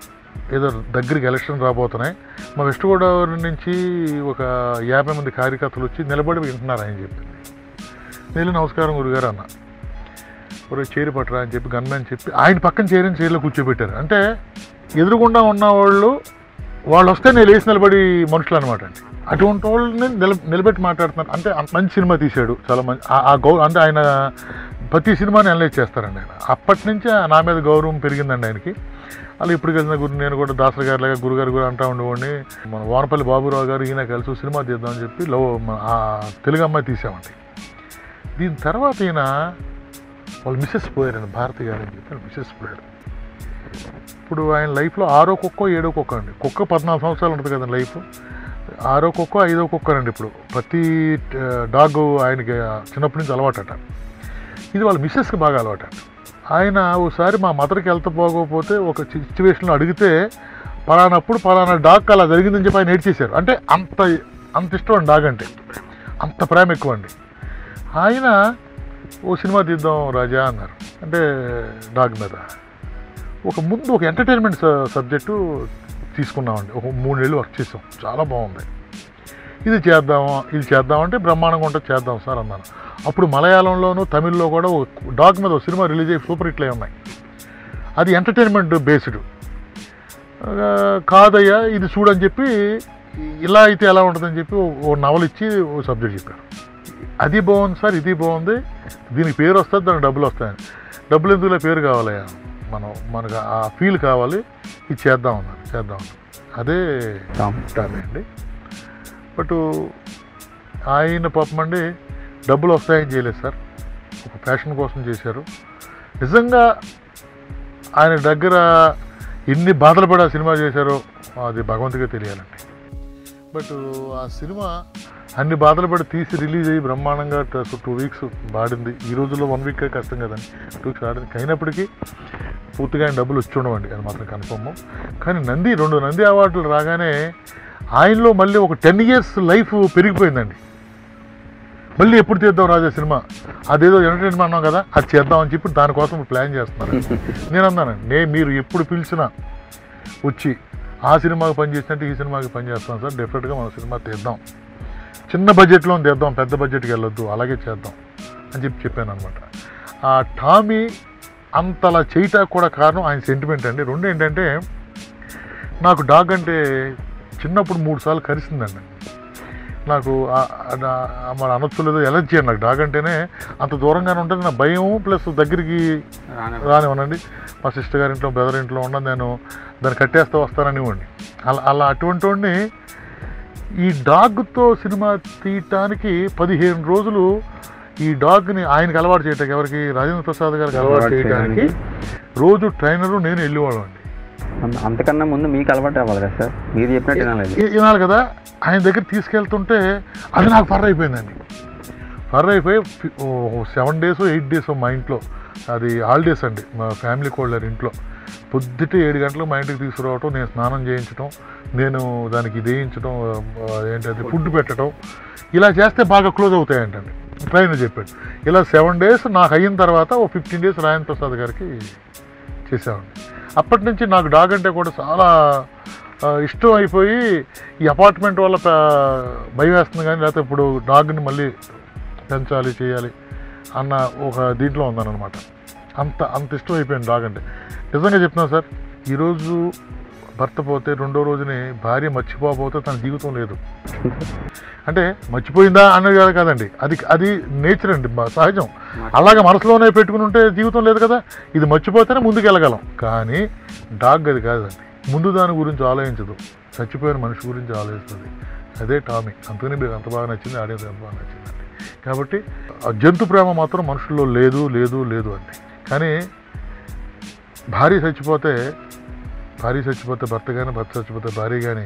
ఏదో దగ్గరికి ఎలక్షన్ రాబోతున్నాయి మా వెస్ట్ గోదావరి నుంచి ఒక యాభై మంది కార్యకర్తలు వచ్చి నిలబడి వింటున్నారు ఆయన చెప్పింది నేను నమస్కారం గురుగారు అన్న ఒరే చేరి పట్టరా అని చెప్పి గన్మెన్ చెప్పి ఆయన పక్కన చేరిన చైర్లో కూర్చోబెట్టారు అంటే ఎదురుగుండా ఉన్న వాళ్ళు వాళ్ళు వస్తే నేను లేచి నిలబడి మనుషులు అనమాట అండి అటువంటి వాళ్ళని నిల నిలబెట్టి మాట్లాడుతున్నారు అంటే అంత మంచి సినిమా తీశాడు చాలా మంచి ఆ- ఆ గౌ అంటే ఆయన ప్రతి సినిమాని అనలైజ్ చేస్తారండి ఆయన అప్పటి నుంచి నా మీద గౌరవం పెరిగిందండి ఆయనకి అలా ఇప్పుడు కలిసిన గురు నేను కూడా దాసరి గారి లాగా గురుగారు కూడా అంటా ఉండేవాడిని మన వానపల్లి బాబురావు గారు ఈయన కలిసి సినిమా తీద్దామని చెప్పి లవ్ మన ఆ తెలుగు అమ్మాయి తీసామండి దీని తర్వాత ఈయన వాళ్ళు మిస్సెస్ పోయారండి భారతి గారు అని చెప్పి మిస్సెస్ పోయారు ఇప్పుడు ఆయన లైఫ్లో ఆరో కుక్క ఏడో కుక్క అండి కుక్క పద్నాలుగు సంవత్సరాలు ఉంటుంది కదండి లైఫ్ ఆరో కుక్క ఐదో కుక్క అండి ఇప్పుడు ప్రతి డాగ్ ఆయనకి చిన్నప్పటి నుంచి అలవాటట ఇది వాళ్ళ మిస్సెస్కి బాగా అలవాట ఆయన ఒకసారి మా మదర్కి వెళ్తే పోకపోతే ఒక సిచ్యువేషన్లో అడిగితే పలానప్పుడు పలానా డాగ్ అలా జరిగిందని చెప్పి ఆయన ఏడ్చేశారు అంటే అంత అంత ఇష్టం అండి డాగ్ అంటే అంత ప్రేమ ఎక్కువ అండి ఆయన ఓ సినిమా తీద్దాం రాజా అన్నారు అంటే డాగ్ మీద ఒక ముందు ఒక ఎంటర్టైన్మెంట్ సబ్జెక్టు తీసుకున్నామండి ఒక మూడు నెలలు వర్క్ చేసాం చాలా బాగుంది ఇది చేద్దామా ఇది చేద్దామంటే బ్రహ్మాండంగా ఉంటుంది చేద్దాం సార్ అన్నాను అప్పుడు మలయాళంలోనూ తమిళ్లో కూడా ఒక డాగ్ మీద ఒక సినిమా రిలీజ్ అయ్యి సూపర్ హిట్లు అయి ఉన్నాయి అది ఎంటర్టైన్మెంట్ బేస్డ్ కాదయ్యా ఇది చూడని చెప్పి ఇలా అయితే ఎలా ఉంటుందని చెప్పి ఓ- ఓ నవల ఇచ్చి ఓ సబ్జెక్ట్ చెప్పారు అది బాగుంది సార్ ఇది బాగుంది దీనికి పేరు వస్తుంది దానికి డబ్బులు వస్తాయని డబ్బులు ఎందుకులే పేరు కావాలయ్యా మనం మనకు ఆ ఫీల్ కావాలి ఇది చేద్దాం అన్నారు చేద్దాం అన్నారు అదే టామ్ టామీ అండి బట్ ఆయన పాపం అండి డబ్బులు వస్తాయని చేయలేదు సార్ ఒక ప్యాషన్ కోసం చేశారు నిజంగా ఆయన దగ్గర ఎన్ని బాధలు పడి ఆ సినిమా చేశారో అది భగవంతుడికే తెలియాలండి బట్ ఆ సినిమా అన్ని బాధలు పడి తీసి రిలీజ్ అయ్యి బ్రహ్మాండంగా టూ వీక్స్ ఆడింది ఈ రోజుల్లో వన్ వీక్ కష్టం కదండి టూ వీక్స్ ఆడింది అయినప్పటికీ పూర్తిగా ఆయన డబ్బులు వచ్చి ఉండవండి అది మాత్రం కన్ఫర్మ్ కానీ నంది రెండు నంది అవార్డులు రాగానే ఆయనలో మళ్ళీ ఒక టెన్ ఇయర్స్ లైఫ్ పెరిగిపోయిందండి మళ్ళీ ఎప్పుడు తీద్దాం రాజా సినిమా అదేదో ఎంటర్టైన్మెంట్ అన్నాం కదా అది చేద్దామని చెప్పి దానికోసం ప్లాన్ చేస్తున్నారు నేను అన్నానండి నే మీరు ఎప్పుడు పిలిచినా వచ్చి ఆ సినిమాకి పని చేసినట్టు ఈ సినిమాకి పని చేస్తాం సార్ డెఫినెట్గా మన సినిమా తీద్దాం చిన్న బడ్జెట్లో తీద్దాం పెద్ద బడ్జెట్కి వెళ్ళొద్దు అలాగే చేద్దాం అని చెప్పి చెప్పాను అనమాట ఆ టామీ అంతలా చేయటానికి కూడా కారణం ఆయన సెంటిమెంట్ అండి రెండు ఏంటంటే నాకు డాగ్ అంటే చిన్నప్పుడు మూడు సార్లు కరిసిందండి నాకు ఆ- ఆ- నా- మరి అనొచ్చు లేదో ఎలర్జీ అండి నాకు డాగ్ అంటేనే అంత దూరంగానే ఉంటుంది నా భయం ప్లస్ దగ్గరికి రానివ్వనండి మా సిస్టర్ గారి ఇంట్లో బ్రదర్ ఇంట్లో ఉన్న నేను దాన్ని కట్టేస్తా వస్తాననివ్వండి అలా అలా అటువంటి వాడిని ఈ డాగ్తో సినిమా తీయటానికి పదిహేను రోజులు ఈ డాగ్ని ఆయనకి అలవాటు చేయటానికి ఎవరికి రాజేంద్ర ప్రసాద్ గారికి అలవాటు అలవాటు చేయడానికి రోజు ట్రైనరు నేను వెళ్ళేవాళ్ళం అండి అంత- అంతకన్నా ముందు మీకు అలవాటు అవ్వాలి కదా సార్ మీరు చెప్పినట్టు వినాలి ఈ- వినాలి కదా ఆయన దగ్గర తీసుకెళ్తుంటే అది నాకు ఫర్ అయిపోయిందండి ఫర్ అయిపోయి సెవెన్ డేస్ ఎయిట్ డేస్ మా ఇంట్లో అది హాలిడేస్ అండి మా ఫ్యామిలీ కోళ్ళారు ఇంట్లో పొద్దుటే ఏడు గంటలకు మా ఇంటికి తీసుకురావటం నేను స్నానం చేయించడం నేను దానికి ఇది వేయించడం ఆ, ఏంటది ఫుడ్ పెట్టడం ఇలా చేస్తే బాగా క్లోజ్ అవుతాయంటండి ట్రైనర్ చెప్పాడు ఇలా సెవెన్ డేస్ నాకు అయిన తర్వాత ఓ ఫిఫ్టీన్ డేస్ రాయన్ ప్రసాద్ గారికి చేసామండి అప్పటి నుంచి నాకు డాగ్ అంటే కూడా చాలా ఆ, ఇష్టం అయిపోయి ఈ అపార్ట్మెంట్ వల్ల ప- భయం వేస్తుంది కానీ లేకపోతే ఇప్పుడు డాగ్ని మళ్ళీ పెంచాలి చేయాలి అన్న ఒక దీంట్లో ఉందన్నమాట అంత అంత ఇష్టం అయిపోయింది డాగ్ అంటే నిజంగా చెప్తున్నాను సార్ ఈరోజు భర్త పోతే రెండో రోజుని భార్య మర్చిపోకపోతే తన జీవితం లేదు అంటే మర్చిపోయిందా అన్నది కాదు కదండి అది అది నేచర్ అండి మా సహజం అలాగే మనసులోనే పెట్టుకుని ఉంటే జీవితం లేదు కదా ఇది మర్చిపోతేనే ముందుకు వెళ్ళగలం కానీ డాగ్ అది కాదండి ముందు దాని గురించి ఆలోచించదు చచ్చిపోయిన మనిషి గురించి ఆలోచిస్తుంది అదే టామీ అందుకని మీకు అంత బాగా నచ్చింది ఆడియన్స్ ఎంత బాగా నచ్చిందండి కాబట్టి ఆ జంతు ప్రేమ మాత్రం మనుషుల్లో లేదు లేదు లేదు అండి కానీ భార్య చచ్చిపోతే భార్య చచ్చిపోతే భర్త కానీ భర్త చచ్చిపోతే భార్య కానీ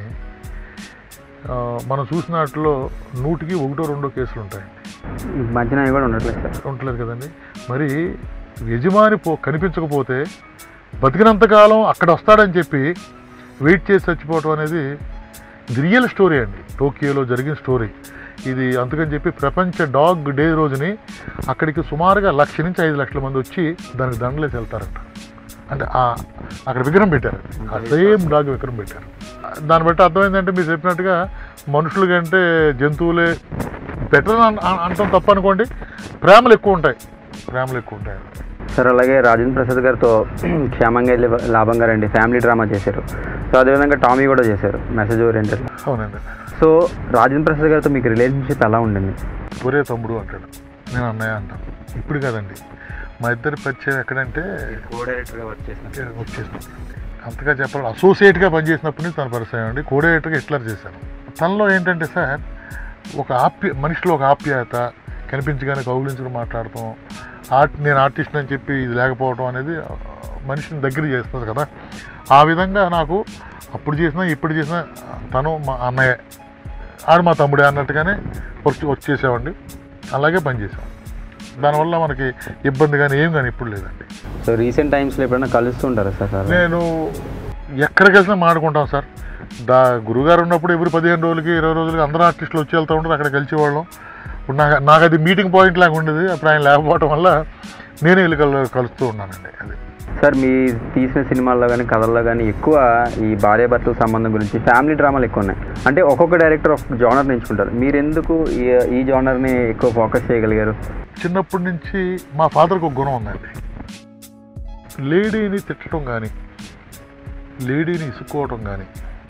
ఆ, మనం చూసిన వాటిలో నూటికి ఒకటో రెండో కేసులు ఉంటాయండి మధ్యన అవి కూడా ఉండట్లేదు సార్ ఉండలేదు కదండి మరి యజమాని పో కనిపించకపోతే బతికినంతకాలం అక్కడ వస్తాడని చెప్పి వెయిట్ చేసి చచ్చిపోవటం అనేది ఇది రియల్ స్టోరీ అండి టోకియోలో జరిగిన స్టోరీ ఇది అందుకని చెప్పి ప్రపంచ డాగ్ డే రోజుని అక్కడికి సుమారుగా లక్ష నుంచి ఐదు లక్షల మంది వచ్చి దానికి దండలేసి వెళ్తారంట అంటే ఆ- అక్కడ విగ్రహం పెట్టారు ఆ సేమ్ డాగ్ విగ్రహం పెట్టారు దాన్ని బట్టి అర్థమైందంటే మీరు చెప్పినట్టుగా మనుషుల కంటే జంతువులే బెటర్ అంటాం తప్పు అనుకోండి ప్రేమలు ఎక్కువ ఉంటాయి ప్రేమలు ఎక్కువ ఉంటాయి సార్ అలాగే రాజేంద్ర ప్రసాద్ గారితో క్షేమంగా వెళ్ళి లాభంగా రండి ఫ్యామిలీ డ్రామా చేశారు సో అదేవిధంగా టామీ కూడా చేశారు మెసేజ్ ఓరియంటెడ్ అవునండి సో రాజేంద్ర ప్రసాద్ గారితో మీకు రిలేషన్షిప్ ఎలా ఉండింది ఒరే తమ్ముడు అంటాడు నేను అన్నయ్య అంటాను ఇప్పుడు కాదండి మా ఇద్దరి పరిచయం ఎక్కడంటే కో డైరెక్టర్గా వర్క్ చేసిన వచ్చేసినప్పుడు అంతగా చెప్పాలి అసోసియేట్గా పనిచేసినప్పటి నుంచి తన పరిచయం అండి కోడేటర్గా హిట్లర్ చేశాను తనలో ఏంటంటే సార్ ఒక ఆప్య మనిషిలో ఒక ఆప్యాయత కనిపించగానే కౌగులించుకుని మాట్లాడటం ఆర్ట్ నేను ఆర్టిస్ట్ అని చెప్పి ఇది లేకపోవడం అనేది ఆ, మనిషిని దగ్గర చేస్తుంది కదా ఆ విధంగా నాకు అప్పుడు చేసినా ఇప్పుడు చేసినా తను మా అన్నయ్య ఆడు మా తమ్ముడే అన్నట్టుగానే వచ్చి వచ్చేసామండి అలాగే పనిచేసాం దానివల్ల మనకి ఇబ్బంది కానీ ఏం కానీ ఇప్పుడు లేదండి సో రీసెంట్ టైమ్స్లో ఎప్పుడైనా కలుస్తుంటారా సార్ సార్ నేను ఎక్కడికి వెళ్ళినా మాట్లాడుకుంటాం సార్ దా గురుగారు ఉన్నప్పుడు ఎవరి పదిహేను రోజులకి ఇరవై రోజులకి అందరూ ఆర్టిస్టులు వచ్చి వెళ్తూ ఉంటారు అక్కడ కలిసేవాళ్ళం ఇప్పుడు నాకు నాకు అది మీటింగ్ పాయింట్ లాగా ఉండేది అప్పుడు ఆయన లేకపోవడం వల్ల నేనే వెళ్ళి కలు- కలుస్తూ ఉన్నానండి అది సార్ మీ తీసిన సినిమాల్లో కానీ కథల్లో కానీ ఎక్కువ ఈ భార్యాభర్తల సంబంధం గురించి ఫ్యామిలీ డ్రామాలు ఎక్కువ ఉన్నాయి అంటే ఒక్కొక్క డైరెక్టర్ ఒక్కొక్క జానర్ ఎంచుకుంటారు మీరు ఎందుకు ఈ ఈ జానర్ని ఎక్కువ ఫోకస్ చేయగలిగారు చిన్నప్పటి నుంచి మా ఫాదర్కి ఒక గుణం ఉందండి లేడీని తిట్టడం కానీ లేడీని ఇసుకోవడం కానీ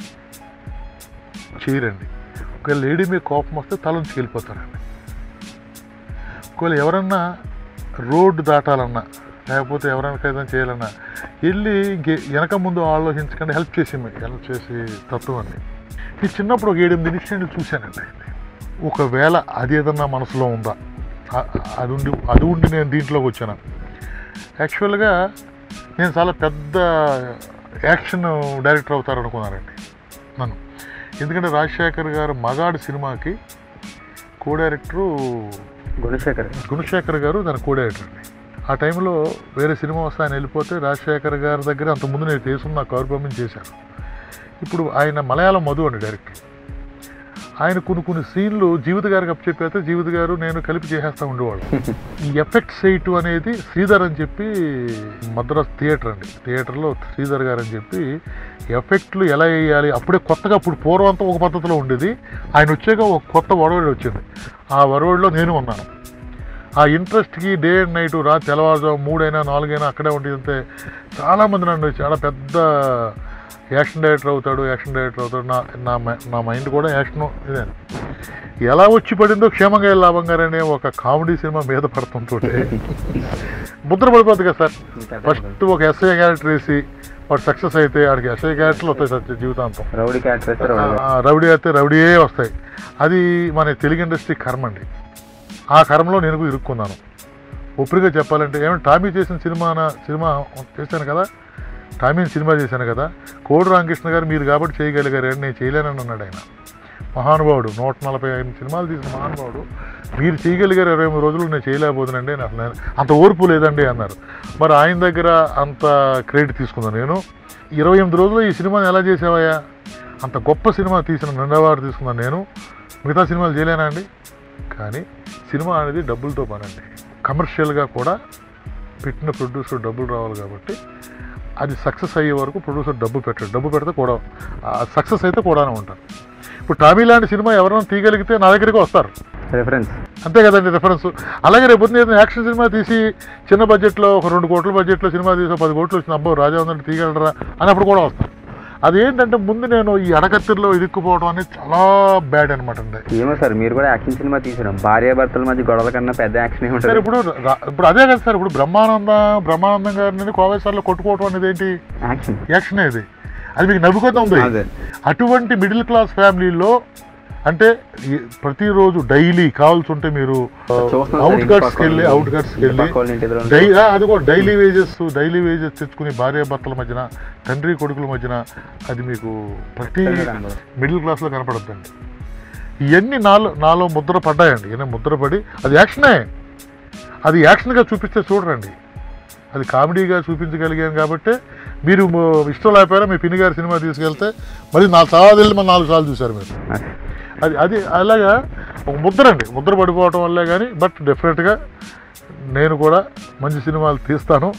చేయరండి ఒకవేళ లేడీ మీద కోపం వస్తే తలంచి వెళ్ళిపోతారండి ఒకవేళ ఎవరన్నా రోడ్డు దాటాలన్నా లేకపోతే ఎవరైనా ఏదైనా చేయాలన్నా వెళ్ళి ఇంకే వెనక ముందు ఆలోచించకుండా హెల్ప్ చేసి హెల్ప్ చేసి తత్వం అండి ఈ చిన్నప్పుడు ఒక ఏడెనిమిది ఇన్సిడెంట్లు చూశానండి ఒకవేళ అది ఏదన్నా మనసులో ఉందా ఆ- అది ఉండి అది ఉండి నేను దీంట్లోకి వచ్చాను యాక్చువల్గా నేను చాలా పెద్ద యాక్షన్ డైరెక్టర్ అవుతారు అనుకున్నానండి నన్ను ఎందుకంటే రాజశేఖర్ గారు మగాడు సినిమాకి కో డైరెక్టరు గుణశేఖర్ గుణశేఖర్ గారు దాని కో డైరెక్టర్ అండి ఆ టైంలో వేరే సినిమా వస్తే ఆయన వెళ్ళిపోతే రాజశేఖర్ గారి దగ్గర అంతకుముందు నేను తీసుకున్న కవర్ పంపింగ్ చేశాను ఇప్పుడు ఆయన మలయాళం మధు అండి డైరెక్టర్ ఆయన కొన్ని కొన్ని సీన్లు జీవిత గారికి అప్పచెప్పేస్తే జీవిత గారు నేను కలిపి చేసేస్తూ ఉండేవాళ్ళు ఈ ఎఫెక్ట్ సైట్ అనేది శ్రీధర్ అని చెప్పి మద్రాస్ థియేటర్ అండి థియేటర్లో శ్రీధర్ గారు అని చెప్పి ఎఫెక్ట్లు ఎలా వేయాలి అప్పుడే కొత్తగా అప్పుడు పూర్వంతా ఒక పద్ధతిలో ఉండేది ఆయన వచ్చాక ఒక కొత్త వరవడి వచ్చింది ఆ వరవడిలో నేను ఉన్నాను ఆ ఇంట్రెస్ట్కి డే అండ్ నైట్ రా తెల్లవారుజాము మూడైనా నాలుగైనా అక్కడే ఉంటుందంటే చాలామంది నన్ను చాలా పెద్ద యాక్షన్ డైరెక్టర్ అవుతాడు యాక్షన్ డైరెక్టర్ అవుతాడు నా నా మ- నా మైండ్ కూడా యాక్షన్ ఇదే ఎలా వచ్చి పడిందో క్షేమంగా వెళ్ళి లాభం గారు అనే ఒక కామెడీ సినిమా మీద పడుతుంటుంటే ముద్ర పడిపోద్ది కదా సార్ ఫస్ట్ ఒక ఎస్ఐ క్యారెక్టర్ వేసి వాడు సక్సెస్ అయితే వాడికి ఎస్ఐ క్యారెక్టర్లు వస్తాయి సార్ జీవితాంతం రౌడీ క్యారెక్టర్ ఆ, రౌడీ అయితే రౌడీయే వస్తాయి అది మన తెలుగు ఇండస్ట్రీ కర్మ అండి ఆ కర్మలో నేను కూడా ఇరుక్కున్నాను ఒప్పుగా చెప్పాలంటే ఏమంటే టామీ చేసిన సినిమా సినిమా చేశాను కదా టామీని సినిమా చేశాను కదా కోడి రామకృష్ణ గారు మీరు కాబట్టి చేయగలిగారు అని నేను చేయలేనని అన్నాడు ఆయన మహానుభావుడు నూట నలభై ఐదు సినిమాలు తీసిన మహానుభావుడు మీరు చేయగలిగారు ఇరవై మూడు రోజులు నేను చేయలేకపోతున్నాండి నాకు నేను అంత ఓర్పు లేదండి అన్నారు మరి ఆయన దగ్గర అంత క్రెడిట్ తీసుకున్నాను నేను ఇరవై ఎనిమిది రోజులు ఈ సినిమాని ఎలా చేసావయ్యా అంత గొప్ప సినిమా తీసిన నిండవాడు తీసుకున్నాను నేను మిగతా సినిమాలు చేయలేనా అండి కానీ సినిమా అనేది డబ్బులతో పనండి కమర్షియల్గా కూడా పెట్టిన ప్రొడ్యూసర్ డబ్బులు రావాలి కాబట్టి అది సక్సెస్ అయ్యే వరకు ప్రొడ్యూసర్ డబ్బు పెట్టాడు డబ్బు పెడితే కూడా సక్సెస్ అయితే కూడానే ఉంటారు ఇప్పుడు టామీ లాంటి సినిమా ఎవరైనా తీయగలిగితే నా దగ్గరికి వస్తారు రెఫరెన్స్ అంతే కదండి రిఫరెన్స్ అలాగే రేపు పొద్దున్న ఏదైనా యాక్షన్ సినిమా తీసి చిన్న బడ్జెట్లో ఒక రెండు కోట్ల బడ్జెట్లో సినిమా తీసి ఒక పది కోట్లు వచ్చిన అబ్బో రాజా ఉందంటే తీయగలరా అన్నప్పుడు కూడా వస్తాను అదేంటంటే ముందు నేను ఈ అడకత్తిలో ఇరుక్కుపోవడం అనేది చాలా బ్యాడ్ అనమాట అండి ఏమో సార్ మీరు కూడా యాక్షన్ సినిమా తీసారు భార్యాభర్తల మధ్య గొడవల కన్నా పెద్ద యాక్షన్ సార్ ఏముంటుంది ఇప్పుడు రా- ఇప్పుడు అదే కదా సార్ ఇప్పుడు బ్రహ్మానంద బ్రహ్మానందం గారిని కోవే సార్లో కొట్టుకోవడం అనేది ఏంటి యాక్షన్ యాక్షన్ ఇది అది మీకు నవ్వుకొద్దాం ఉంది అదే అటువంటి మిడిల్ క్లాస్ ఫ్యామిలీలో అంటే ఈ- ప్రతిరోజు డైలీ కావాల్సి ఉంటే మీరు చూస్తున్నాం సార్ అవుట్ ఇంటి కట్స్కి పక్క వెళ్ళి వాళ్ళు- అవుట్ కట్స్కి ఇంటి వెళ్ళి పక్క వాళ్ళ ఇంటి ఎదురు డై ఆ, అది కూడా డైలీ వేజెస్ డైలీ వేజెస్ తెచ్చుకుని భార్య భర్తల మధ్యన తండ్రి కొడుకుల మధ్యన అది మీకు ప్రతి ఉంటారు. మిడిల్ క్లాస్లో కనపడద్దండి ఇవన్నీ నాలో నాలో ముద్ర పడ్డాయండి ఇవన్నీ ముద్ర పడి అది యాక్షనే అది యాక్షన్గా చూపిస్తే చూడరండి అది కామెడీగా చూపించగలిగాను కాబట్టి మీరు మ- ఇష్టం లేకపోయినా మీ పిన్ని గారి సినిమా తీసుకెళ్తే మరి నాలుగు సార్లు వెళ్ళి మరి నాలుగు సార్లు చూశారు మీరు అది అది అలాగా ఒక ముద్ర అండి ముద్ర పడిపోవటం వల్లే కానీ బట్ డెఫినెట్గా నేను కూడా మంచి సినిమాలు తీస్తాను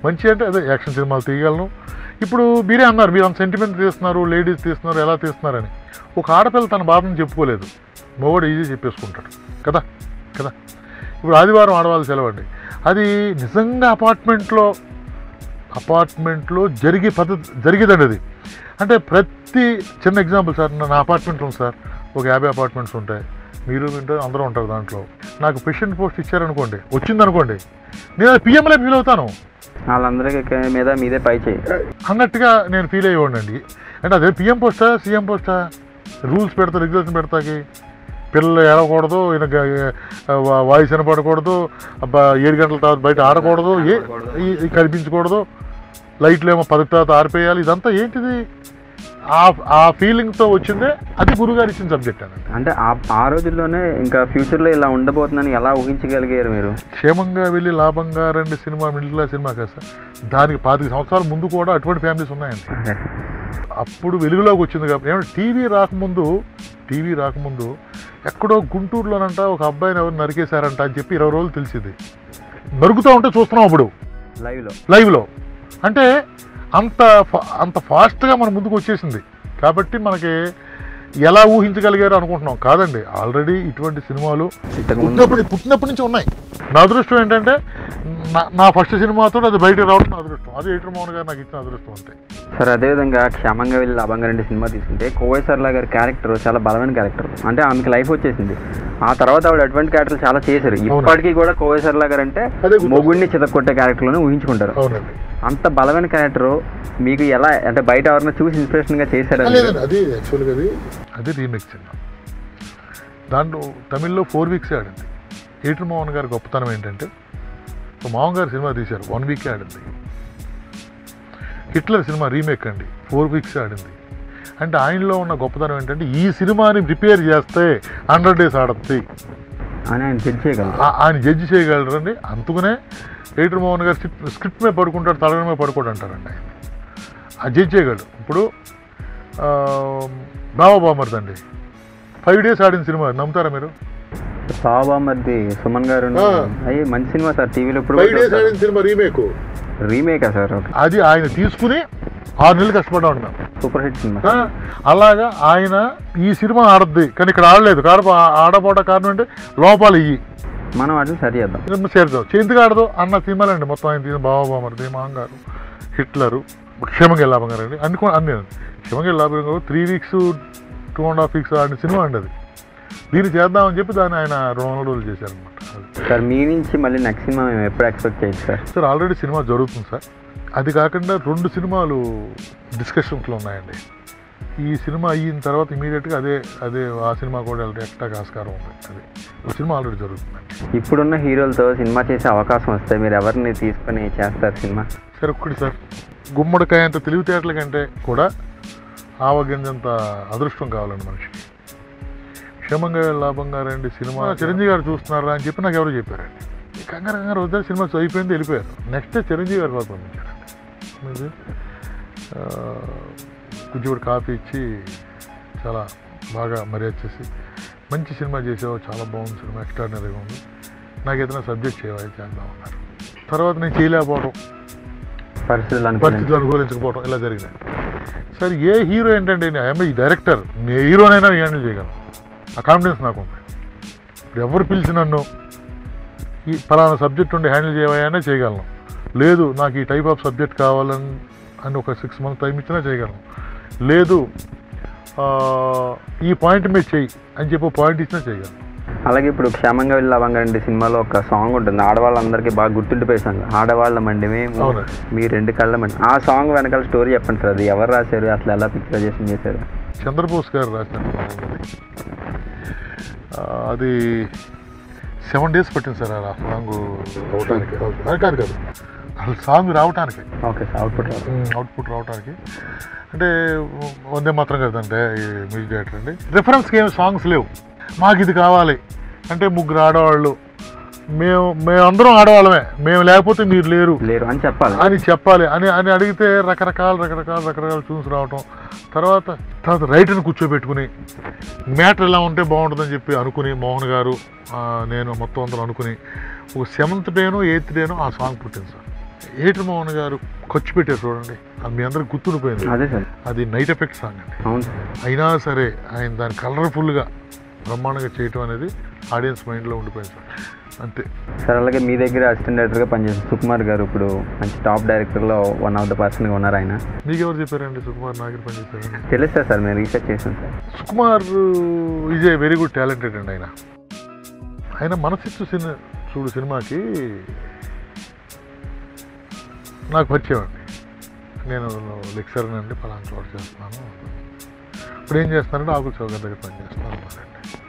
మంచి అంటే అదే యాక్షన్ సినిమాలు తీయగలను ఇప్పుడు మీరే అన్నారు మీరు అంత సెంటిమెంట్ తీస్తున్నారు లేడీస్ తీస్తున్నారు ఎలా తీస్తున్నారని ఒక ఆడపిల్ల తన బాధను చెప్పుకోలేదు మొగడు ఈజీ చెప్పేసుకుంటాడు కదా కదా ఇప్పుడు ఆదివారం ఆడవాళ్ళు సెలవండి అది నిజంగా అపార్ట్మెంట్లో అపార్ట్మెంట్లో జరిగే పద్ధతి జరిగేదండి అది అంటే ప్రతి చిన్న ఎగ్జాంపుల్ సార్ నా- నా అపార్ట్మెంట్ ఉంది సార్ ఒక యాభై అపార్ట్మెంట్స్ ఉంటాయి మీరు వింటారు అందరూ ఉంటారు దాంట్లో నాకు పేషెంట్ పోస్ట్ ఇచ్చారనుకోండి వచ్చిందనుకోండి నేను అది పిఎంలే ఫీల్ అవుతాను వాళ్ళందరికీ మీద మీదే పై చేయి అన్నట్టుగా నేను ఫీల్ అయ్యేవాడినండి అంటే అదే పిఎం పోస్టా సీఎం పోస్టా రూల్స్ పెడతా రెగ్యులేషన్ పెడతాకి పిల్లలు ఏడకూడదు ఈయన గ- వా- వాయిస్ వినపడకూడదు అబ్బా ఏడు గంటల తర్వాత బయట ఆడకూడదు ఏ ఈ- ఈ కనిపించకూడదు లైట్లు ఏమో పది తర్వాత ఆరిపోయాలి ఇదంతా ఏంటిది ఆ ఆ ఫీలింగ్తో వచ్చిందే అది గురుగారు ఇచ్చిన సబ్జెక్ట్ అని అంటే ఆ ఆ రోజుల్లోనే ఇంకా ఫ్యూచర్లో ఇలా ఉండబోతుందని ఎలా ఊహించగలిగారు మీరు క్షేమంగా వెళ్ళి లాభంగా రండి సినిమా మిడిల్ క్లాస్ సినిమా కదా సార్ దానికి పాతిక సంవత్సరాల ముందు కూడా అటువంటి ఫ్యామిలీస్ ఉన్నాయండి అదే. అప్పుడు వెలుగులోకి వచ్చింది కాబట్టి ఏమంటే టీవీ రాకముందు టీవీ రాకముందు ఎక్కడో గుంటూరులోనంట ఒక అబ్బాయిని ఎవరు నరికేశారంట అని చెప్పి ఇరవై రోజులు తెలిసింది నరుకుతూ ఉంటే చూస్తున్నాం అప్పుడు లైవ్లో లైవ్లో అంటే అంత ఫా- అంత ఫాస్ట్గా మన ముందుకు వచ్చేసింది కాబట్టి మనకి ఎలా ఊహించగలిగారు అనుకుంటున్నాం కాదండి ఆల్రెడీ ఇటువంటి సినిమాలు ఇంతకుముందు పుట్టినప్పటి పుట్టినప్పటి నుంచి ఉన్నాయి నా అదృష్టం ఏంటంటే నా- నా ఫస్ట్ సినిమాతో అది బయటకు రావడం నా అదృష్టం అది ఎయిటర్ మోహన్ గారు నాకు ఇచ్చిన అదృష్టం అంతే సార్ అదేవిధంగా క్షేమంగా వెళ్ళి లాభంగా రెండు సినిమా తీసుకుంటే కోవేశ్వర్లా గారి క్యారెక్టర్ చాలా బలమైన క్యారెక్టర్ అంటే ఆమెకి లైఫ్ వచ్చేసింది ఆ తర్వాత ఆవిడ అటువంటి క్యారెక్టర్ చాలా చేశారు ఇప్పటికీ కూడా కోవేశ్వర్లా గారు అంటే అదే గుర్తు. మొగుడిని చితక్కొట్టే క్యారెక్టర్లోనే ఊహించుకుంటారు అవునండి అంత బలమైన క్యారెక్టర్ మీకు ఎలా అంటే బయట ఎవరైనా చూసి ఇన్స్పిరేషన్ గా చేశారా మీరు? లేదండి అది యాక్చువల్గా అది అది రీమేక్ సినిమా దాంట్లో తమిళ్లో ఫోర్ వీక్స్ ఆడింది ఎయిటర్ మోహన్ గారి గొప్పతనం ఏంటంటే ఒక మోహన్ గారి సినిమా తీశారు వన్ వీకే ఆడింది హిట్లర్ సినిమా రీమేక్ అండి ఫోర్ వీక్స్ ఆడింది అంటే ఆయనలో ఉన్న గొప్పతనం ఏంటంటే ఈ సినిమాని ప్రిపేర్ చేస్తే హండ్రెడ్ డేస్ ఆడుతుంది అని ఆయన జడ్జ్ చేయగలరు ఆ- ఆయన జడ్జి చేయగలరండి అందుకనే ఎయిటర్ మోహన్ గారు స్క్రిప్ట్ స్క్రిప్ట్ మీద పడుకుంటాడు తలగడ మీద పడుకోడు అంటారండి ఆయన ఆ జడ్జి చేయగలడు ఇప్పుడు ఆ, బాబా బామర్ది అండి ఫైవ్ డేస్ ఆడిన సినిమా నమ్ముతారా మీరు సాబామర్ది సుమన్ గారు ఆ. అయ్యి మంచి సినిమా సార్ టీవీలో ఇప్పుడు ఫైవ్ డేస్ ఆడిన సినిమా రీమేక్ రీమేకా సార్ ఓకే అది ఆయన తీసుకుని ఆరు నెలలు కష్టపడ్డా ఉన్నాం సూపర్ హిట్ సినిమా ఆ, అలాగా ఆయన ఈ సినిమా ఆడద్ది కానీ ఇక్కడ ఆడలేదు కారణం ఆడపోవడం కారణం అంటే లోపాలు ఇయ్యి మనం వాటిని సరి చేద్దాం సినిమా చేరుదాం చేతిగా ఆడదు అన్న సినిమాలండి మొత్తం ఆయన తీసిన బాబా బామర్ది మాంగారు హిట్లరు క్షేమంగా లాభం గారు అండి అన్ని కూడా అన్ని క్షేమంగా లాభం గారు three weeks two and half weeks ఆడిన సినిమా అండి అది దీన్ని చేద్దామని చెప్పి దాన్ని ఆయన రెండు వందల రోజులు చేశారనమాట సార్ మీ నుంచి మళ్ళీ నెక్స్ట్ సినిమా మేము ఎప్పుడు ఎక్స్పెక్ట్ చేయొచ్చు సార్ సార్ ఆల్రెడీ సినిమా జరుగుతుంది సార్ అది కాకుండా రెండు సినిమాలు డిస్కషన్స్లో ఉన్నాయండి ఈ సినిమా అయిన తర్వాత ఇమీడియట్గా అదే అదే ఆ సినిమా కూడా ఎట్టగా ఆస్కారం ఉంది అది ఒక సినిమా ఆల్రెడీ జరుగుతుందండి ఇప్పుడున్న హీరోలతో సినిమా చేసే అవకాశం వస్తే మీరు ఎవరిని తీసుకొని చేస్తారు సినిమా సరే ఒక్కటి సార్ గుమ్మడికాయ అంత తెలివితేటల కంటే కూడా ఆవగింజంత అదృష్టం కావాలండి మనిషికి క్షేమంగా లాభంగా రండి సినిమా చిరంజీవి గారు చూస్తున్నారా అని చెప్పి నాకు ఎవరు చెప్పారండి ఈ కంగారు కంగారు వద్ద సినిమా అయిపోయింది వెళ్ళిపోయారు నెక్స్ట్ చిరంజీవి గారు కూడా పంపించారండి ఇది, ఆ, కొంచెం కాఫీ ఇచ్చి చాలా బాగా మర్యాద చేసి మంచి సినిమా చేసావు చాలా బాగుంది సినిమా ఎక్స్ట్రాడినరీగా ఉంది నాకు ఏదైనా సబ్జెక్ట్ చేయవాలి చేద్దాం అన్నారు తర్వాత నేను చేయలేకపోవడం పరిస్థితులు అనుకున్నాను పరిస్థితులు అనుకూలించకపోవడం ఇలా జరిగినాయి సార్ ఏ హీరో ఏంటంటే ఐఎమ్ ఈ డైరెక్టర్ నేను హీరోనైనా హ్యాండిల్ చేయగలను ఆ కాన్ఫిడెన్స్ నాకు ఉంది ఇప్పుడు ఎవరు పిలిచి నన్ను ఈ ఫలానా సబ్జెక్ట్ ఉండి హ్యాండిల్ చేయవగానే చేయగలను లేదు నాకు ఈ టైప్ ఆఫ్ సబ్జెక్ట్ కావాలని అని ఒక సిక్స్ మంత్స్ టైం ఇచ్చినా చేయగలను లేదు ఆ, ఈ పాయింట్ మీద చెయ్యి అని చెప్పి పాయింట్ ఇచ్చినా చేయగలను అలాగే ఇప్పుడు క్షేమంగా వెళ్ళి అవంగారండి సినిమాలో ఒక సాంగ్ ఉంటుంది ఆడవాళ్ళందరికీ బాగా గుర్తుండిపోయే సాంగ్ ఆడవాళ్ళమండి మేము అవునండి. మీ రెండు కళ్ళమండి ఆ సాంగ్ వెనకాల స్టోరీ చెప్పండి సార్ అది ఎవరు రాశారు అసలు ఎలా పిక్చరైజేషన్ చేశారు చంద్రబోస్ గారు రాసిన సాంగ్ అది ఆ, అది సెవెన్ డేస్ పట్టింది సార్ ఆ సాంగ్ రావటానికి అది కాదు కాదు అసలు సాంగ్ రావటానికి ఓకే సార్ అవుట్పుట్ అవుట్పుట్ రావడానికి అంటే వందే మాత్రం కదంటే ఈ మ్యూజిక్ డైరెక్టర్ అండి రిఫరెన్స్కి ఏమి సాంగ్స్ లేవు మాకు ఇది కావాలి అంటే ముగ్గురు ఆడవాళ్ళు మేము మేమందరం ఆడవాళ్ళమే మేము లేకపోతే మీరు లేరు లేరు అని చెప్పాలి అని చెప్పాలి అని అని అడిగితే రకరకాల రకరకాల రకరకాల చూసి రావటం తర్వాత తర్వాత రైటర్ని కూర్చోబెట్టుకుని మ్యాటర్ ఎలా ఉంటే బాగుంటుందని చెప్పి అనుకుని మోహన్ గారు ఆ, నేను మొత్తం అందరూ అనుకుని ఒక సెవెంత్ డేనో ఎయిత్ డేనో ఆ సాంగ్ పుట్టింది సార్ ఏటర్ మోహన్ గారు ఖర్చు పెట్టారు చూడండి అది మీ అందరికి గుర్తుండిపోయింది అదే సార్ అది నైట్ ఎఫెక్ట్ సాంగ్ అండి అవును సార్ అయినా సరే ఆయన దాన్ని కలర్ఫుల్గా బ్రహ్మాండంగా చేయటం అనేది ఆడియన్స్ మైండ్లో ఉండిపోయింది సార్ అంతే సార్ అలాగే మీ దగ్గర అసిస్టెంట్ డైరెక్టర్గా పనిచేసిన సుకుమార్ గారు ఇప్పుడు మంచి టాప్ డైరెక్టర్లో వన్ ఆఫ్ ద పర్సన్గా ఉన్నారు ఆయన మీకు ఎవరు చెప్పారండి సుకుమార్ నాగర్ పనిచేశారని తెలుసా సార్ మేము రీసెర్చ్ చేసాం sir Sukumar is a very good talented అండి ఆయన ఆయన మనసిచ్చు సినిమా చూడు సినిమాకి నాకు పరిచయం అండి నేను లెక్చర్ అండి పలానా చోట చేస్తున్నాను ఇప్పుడు ఏం చేస్తానంటే ఆకుల చౌకర్ దగ్గర పని చేస్తాను అన్నానండి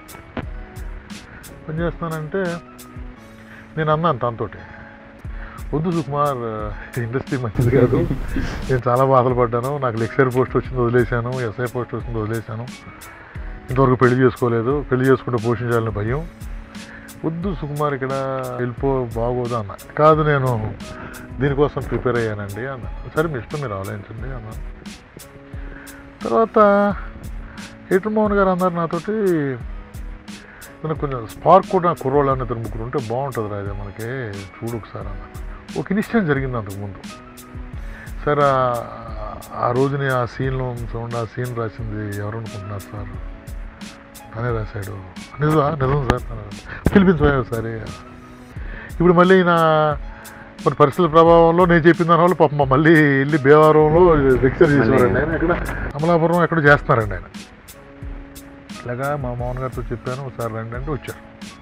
పని చేస్తానంటే నేను అన్నాను తనతోటి వద్దు సుకుమార్ ఇండస్ట్రీ మంచిది కాదు నేను చాలా బాధలు పడ్డాను నాకు లెక్చర్ పోస్ట్ వచ్చింది వదిలేశాను ఎస్ఐ పోస్ట్ వచ్చింది వదిలేశాను ఇంతవరకు పెళ్లి చేసుకోలేదు పెళ్లి చేసుకుంటే పోషించాలని భయం వద్దు సుకుమార్ ఇక్కడ వెళ్ళిపో బాగోదు అన్న కాదు నేను దీనికోసం ప్రిపేర్ అయ్యానండి అన్న సరే మీ ఇష్టం మీరు ఆలోచించండి అన్నాను తర్వాత ఏటర్ మోహన్ గారు అన్నారు నాతోటి మనకు కొంచెం స్పార్క్ కూడా కుర్రోళ్ళని ఇద్దరు ముగ్గురు ఉంటే బాగుంటుంది రాజా మనకి చూడు ఒకసారి అన్న ఒక ఇన్సిడెంట్ జరిగింది అంతకుముందు సార్ ఆ- ఆ రోజుని ఆ సీన్లో చూడండి ఆ సీన్ రాసింది ఎవరు అనుకుంటున్నారు సార్ తనే రాశాడు నిజమా నిజం సార్ పిలిపించబోయారు సరే ఇప్పుడు మళ్ళీ ఈయన మరి పరిస్థితుల ప్రభావంలో నేను చెప్పిన దాని వల్ల పాపం మళ్ళీ వెళ్ళి భీమవరంలో లెక్చర్ చేసేవారండి ఆయన ఎక్కడ అమలాపురం ఎక్కడ చేస్తున్నారండి ఆయన ఇలాగా మా మోహన్ గారితో చెప్పాను ఒకసారి రండి అంటే వచ్చారు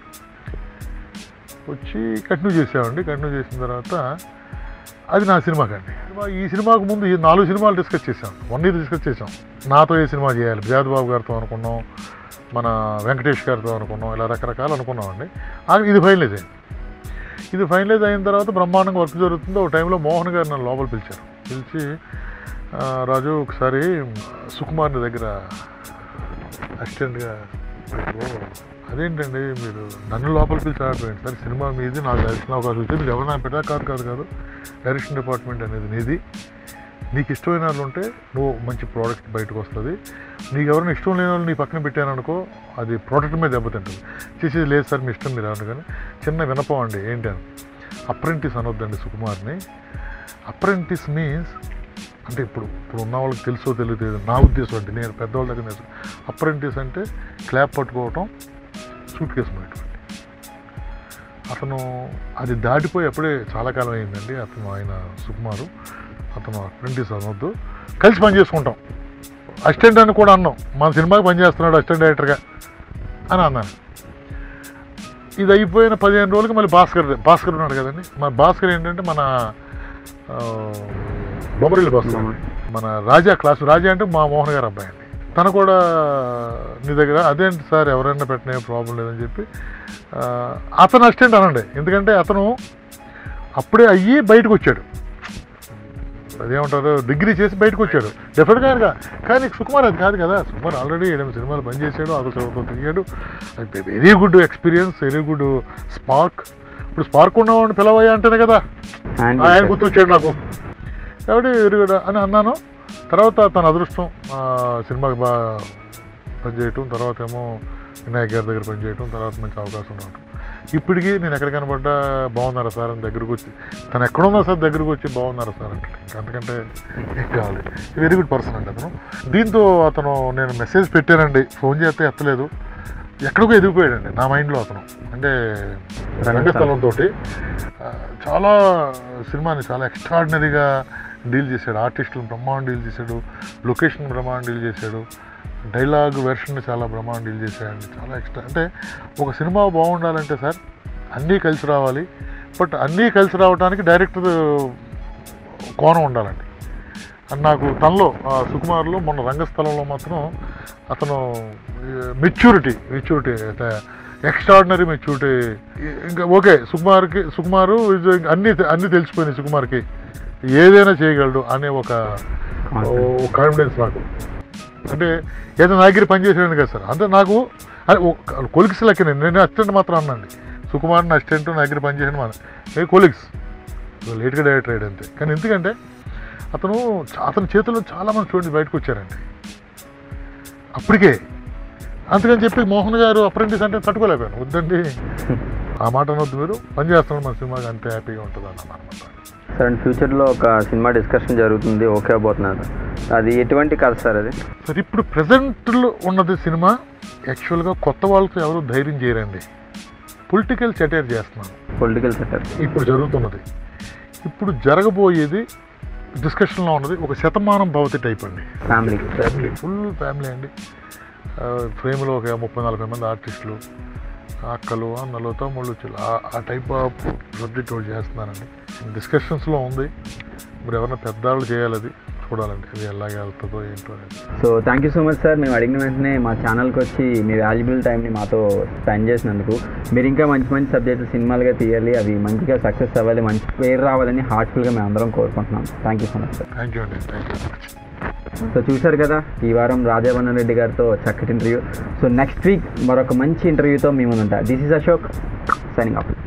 వచ్చి కంటిన్యూ చేసామండి కంటిన్యూ చేసిన తర్వాత అది నా సినిమాకండి సినిమా ఈ సినిమాకు ముందు ఈ నాలుగు సినిమాలు డిస్కస్ చేసాం వన్ ఇయర్ డిస్కస్ చేసాం నాతో ఏ సినిమా చేయాలి బిజాద్ బాబు గారితో అనుకున్నాం మన వెంకటేష్ గారితో అనుకున్నాం ఇలా రకరకాలు అనుకున్నామండి ఆ- ఇది ఫైనలైజ్ అయింది ఇది ఫైనలైజ్ అయిన తర్వాత బ్రహ్మాండంగా వర్క్ జరుగుతుంది ఒక టైంలో మోహన్ గారు నన్ను లోపల పిలిచారు పిలిచి "ఆ, రాజు ఒకసారి సుకుమార్ని దగ్గర అసిస్టెంట్గా పెట్టు అదేంటండి మీరు నన్ను లోపల పిలిచి ఆడలేదు సార్ సినిమా మీది నాకు డైరెక్షన్ అవకాశం వచ్చింది మీరు ఎవరైనా పెట్టా కాదు కాదు కాదు డైరెక్షన్ డిపార్ట్మెంట్ అనేది నీది నీకు ఇష్టమైన వాళ్ళు ఉంటే నువ్వు మంచి ప్రోడక్ట్ బయటకు వస్తుంది నీకు ఎవరైనా ఇష్టం లేని వాళ్ళు నీ పక్కన పెట్టాననుకో అది ప్రోడక్ట్ మీద దెబ్బతింటుంది చేసేది లేదు సార్ మీ ఇష్టం మీరు అన్నారు కానీ చిన్న వినపం అండి ఏంటి అని అప్రెంటిస్ అనొద్దండి సుకుమార్ని అప్రెంటిస్ మీన్స్ అంటే ఇప్పుడు ఇప్పుడు ఉన్న వాళ్ళకి తెలుసో తెలియదు నా ఉద్దేశం అంటే నేను పెద్దవాళ్ళ దగ్గర నేర్చు అప్రెంటిస్ అంటే క్లాప్ పట్టుకోవటం సూట్ కేసు పెట్టుకోండి అతను అది దాటిపోయి అప్పుడే చాలా కాలం అయిందండి అతను ఆయన సుకుమారు అతను అప్రెంటిస్ అనొద్దు కలిసి పని చేసుకుంటాం అసిస్టెంట్ అని కూడా అన్నాం మన సినిమాకి పని చేస్తున్నాడు అసిస్టెంట్ డైరెక్టర్గా అని అన్నాను ఇది అయిపోయిన పదిహేను రోజులకి మళ్ళీ భాస్కర్ భాస్కర్ ఉన్నాడు కదండి మన భాస్కర్ ఏంటంటే మన ఆ, బొమ్మరిల్లి భాస్కర్ మన రాజా క్లాసు రాజా అంటే మా మోహన్ గారు అబ్బాయి అండి తను కూడా నీ దగ్గర అదేంటి సార్ ఎవరైనా పెట్టిన ప్రాబ్లం లేదని చెప్పి ఆ, అతను అసిస్టెంట్ అనండి ఎందుకంటే అతను అప్పుడే అయ్యి బయటకు వచ్చాడు అదేమంటారు డిగ్రీ చేసి బయటకు వచ్చాడు డెఫినెట్గా ఆయన కా- కానీ సుకుమార్ అది కాదు కదా సుకుమార్ ఆల్రెడీ ఎనిమిది సినిమాలు పనిచేసాడు ఆకు చదువుతో తిరిగాడు very good experience very good spark ఇప్పుడు స్పార్క్ ఉన్నవాడిని పిలవయ్యా అంటేనే కదా ఆయన గుర్తొచ్చాడు నాకు కాబట్టి వెరీ గుడ్ అని అన్నాను తర్వాత తన అదృష్టం ఆ, సినిమాకి బాగా పనిచేయటం తర్వాత ఏమో వినాయక్ గారి దగ్గర పనిచేయటం తర్వాత మంచి అవకాశం రావటం ఇప్పటికీ నేను ఎక్కడ కనబడ్డా బాగున్నారా సార్ అని దగ్గరకు వచ్చి తను ఎక్కడున్నా సార్ దగ్గరకు వచ్చి బాగున్నారా సార్ అంటే ఇంకా అంతకంటే ఏం కావాలి వెరీ గుడ్ పర్సన్ అండి అతను దీంతో అతను నేను మెసేజ్ పెట్టానండి ఫోన్ చేస్తే ఎత్తలేదు ఎక్కడికో ఎదిగిపోయాడండి నా మైండ్లో అతను అంటే రంగస్థలంతో చాలా సినిమాని చాలా ఎక్స్ట్రాడినరీగా డీల్ చేశాడు ఆర్టిస్టులను బ్రహ్మాండం డీల్ చేశాడు లొకేషన్ బ్రహ్మాండం డీల్ చేశాడు డైలాగ్ వెర్షన్ చాలా బ్రహ్మాండం డీల్ చేశాడండి చాలా ఎక్స్ట్రా అంటే ఒక సినిమా బాగుండాలంటే సార్ అన్నీ కలిసి రావాలి బట్ అన్నీ కలిసి రావడానికి డైరెక్టర్ కోణం ఉండాలండి అని నాకు తనలో ఆ సుకుమార్లో మొన్న రంగస్థలంలో మాత్రం అతను మెచ్యూరిటీ మెచ్యూరిటీ అంటే ఎక్స్ట్రాడినరీ మెచ్యూరిటీ ఇంకా ఓకే సుకుమార్కి సుకుమారు is అన్నీ అన్నీ తెలిసిపోయినాయి సుకుమార్కి ఏదైనా చేయగలడు అనే ఒక కాన్ఫిడెన్స్ నాకు అంటే ఏదో నా దగ్గర పనిచేసాడు కదా సార్ అంటే నాకు కొలిక్స్ లెక్క నేను నేను అసిస్టెంట్ మాత్రం అన్నాండి సుకుమార్ అసిస్టెంట్ నా దగ్గర పనిచేసాను మన ఏ కొలిక్స్ లేట్గా డైరెక్టర్ అయ్యాడు అంతే కానీ ఎందుకంటే అతను చా- అతని చేతిలో చాలామంది స్టూడెంట్స్ బయటకు వచ్చారండి అప్పటికే అందుకని చెప్పి మోహన్ గారు అప్రెంటిస్ అంటే తట్టుకోలేకపోయాను వద్దండి ఆ మాట అనొద్దు మీరు పని చేస్తున్నాడు మన సినిమాకి అంతే హ్యాపీగా ఉంటుంది అన్న అనమాట సార్ అండ్ ఫ్యూచర్లో ఒక సినిమా డిస్కషన్ జరుగుతుంది ఓకే అవబోతున్నారు అది ఎటువంటి కథ సార్ అది సరే ఇప్పుడు ప్రజెంట్లో ఉన్నది సినిమా యాక్చువల్గా కొత్త వాళ్ళతో ఎవరు ధైర్యం చేయరండి పొలిటికల్ సెటైర్ చేస్తున్నాను పొలిటికల్ సెక్టర్ ఇప్పుడు జరుగుతున్నది ఇప్పుడు జరగబోయేది డిస్కషన్లో ఉన్నది ఒక శతమానం భవతి టైప్ అండి ఫ్యామిలీ ఫ్యామిలీ ఫుల్ ఫ్యామిలీ అండి ఫ్రేమ్లో ఒక ముప్పై నలభై మంది ఆర్టిస్టులు అక్కలు అన్నలు తమ్ముళ్ళు చెల్లు ఆ- ఆ టైప్ ఆఫ్ సబ్జెక్ట్ ఒకటి చేస్తున్నానండి డిస్కషన్స్లో ఉంది ఇప్పుడు ఎవరైనా పెద్దవాళ్ళు చేయాలి అది చూడాలండి అది ఎలాగే వెళ్తుందో ఏంటో అనేది so thank you so much sir మేము అడిగిన వెంటనే మా ఛానల్కి వచ్చి మీ వాల్యుబుల్ టైంని మాతో స్పెండ్ చేసినందుకు మీరు ఇంకా మంచి మంచి సబ్జెక్ట్స్ సినిమాలుగా తీయాలి అవి మంచిగా సక్సెస్ అవ్వాలి మంచి పేరు రావాలని హార్ట్ఫుల్గా మేము అందరం కోరుకుంటున్నాం thank you so much sir thank you అండి థ్యాంక్ యూ మచ్ సో చూశారు కదా ఈ వారం రాజావన్న రెడ్డి గారితో చక్కటి ఇంటర్వ్యూ సో నెక్స్ట్ వీక్ మరొక మంచి ఇంటర్వ్యూతో మేము ఉంటా this is Ashok signing of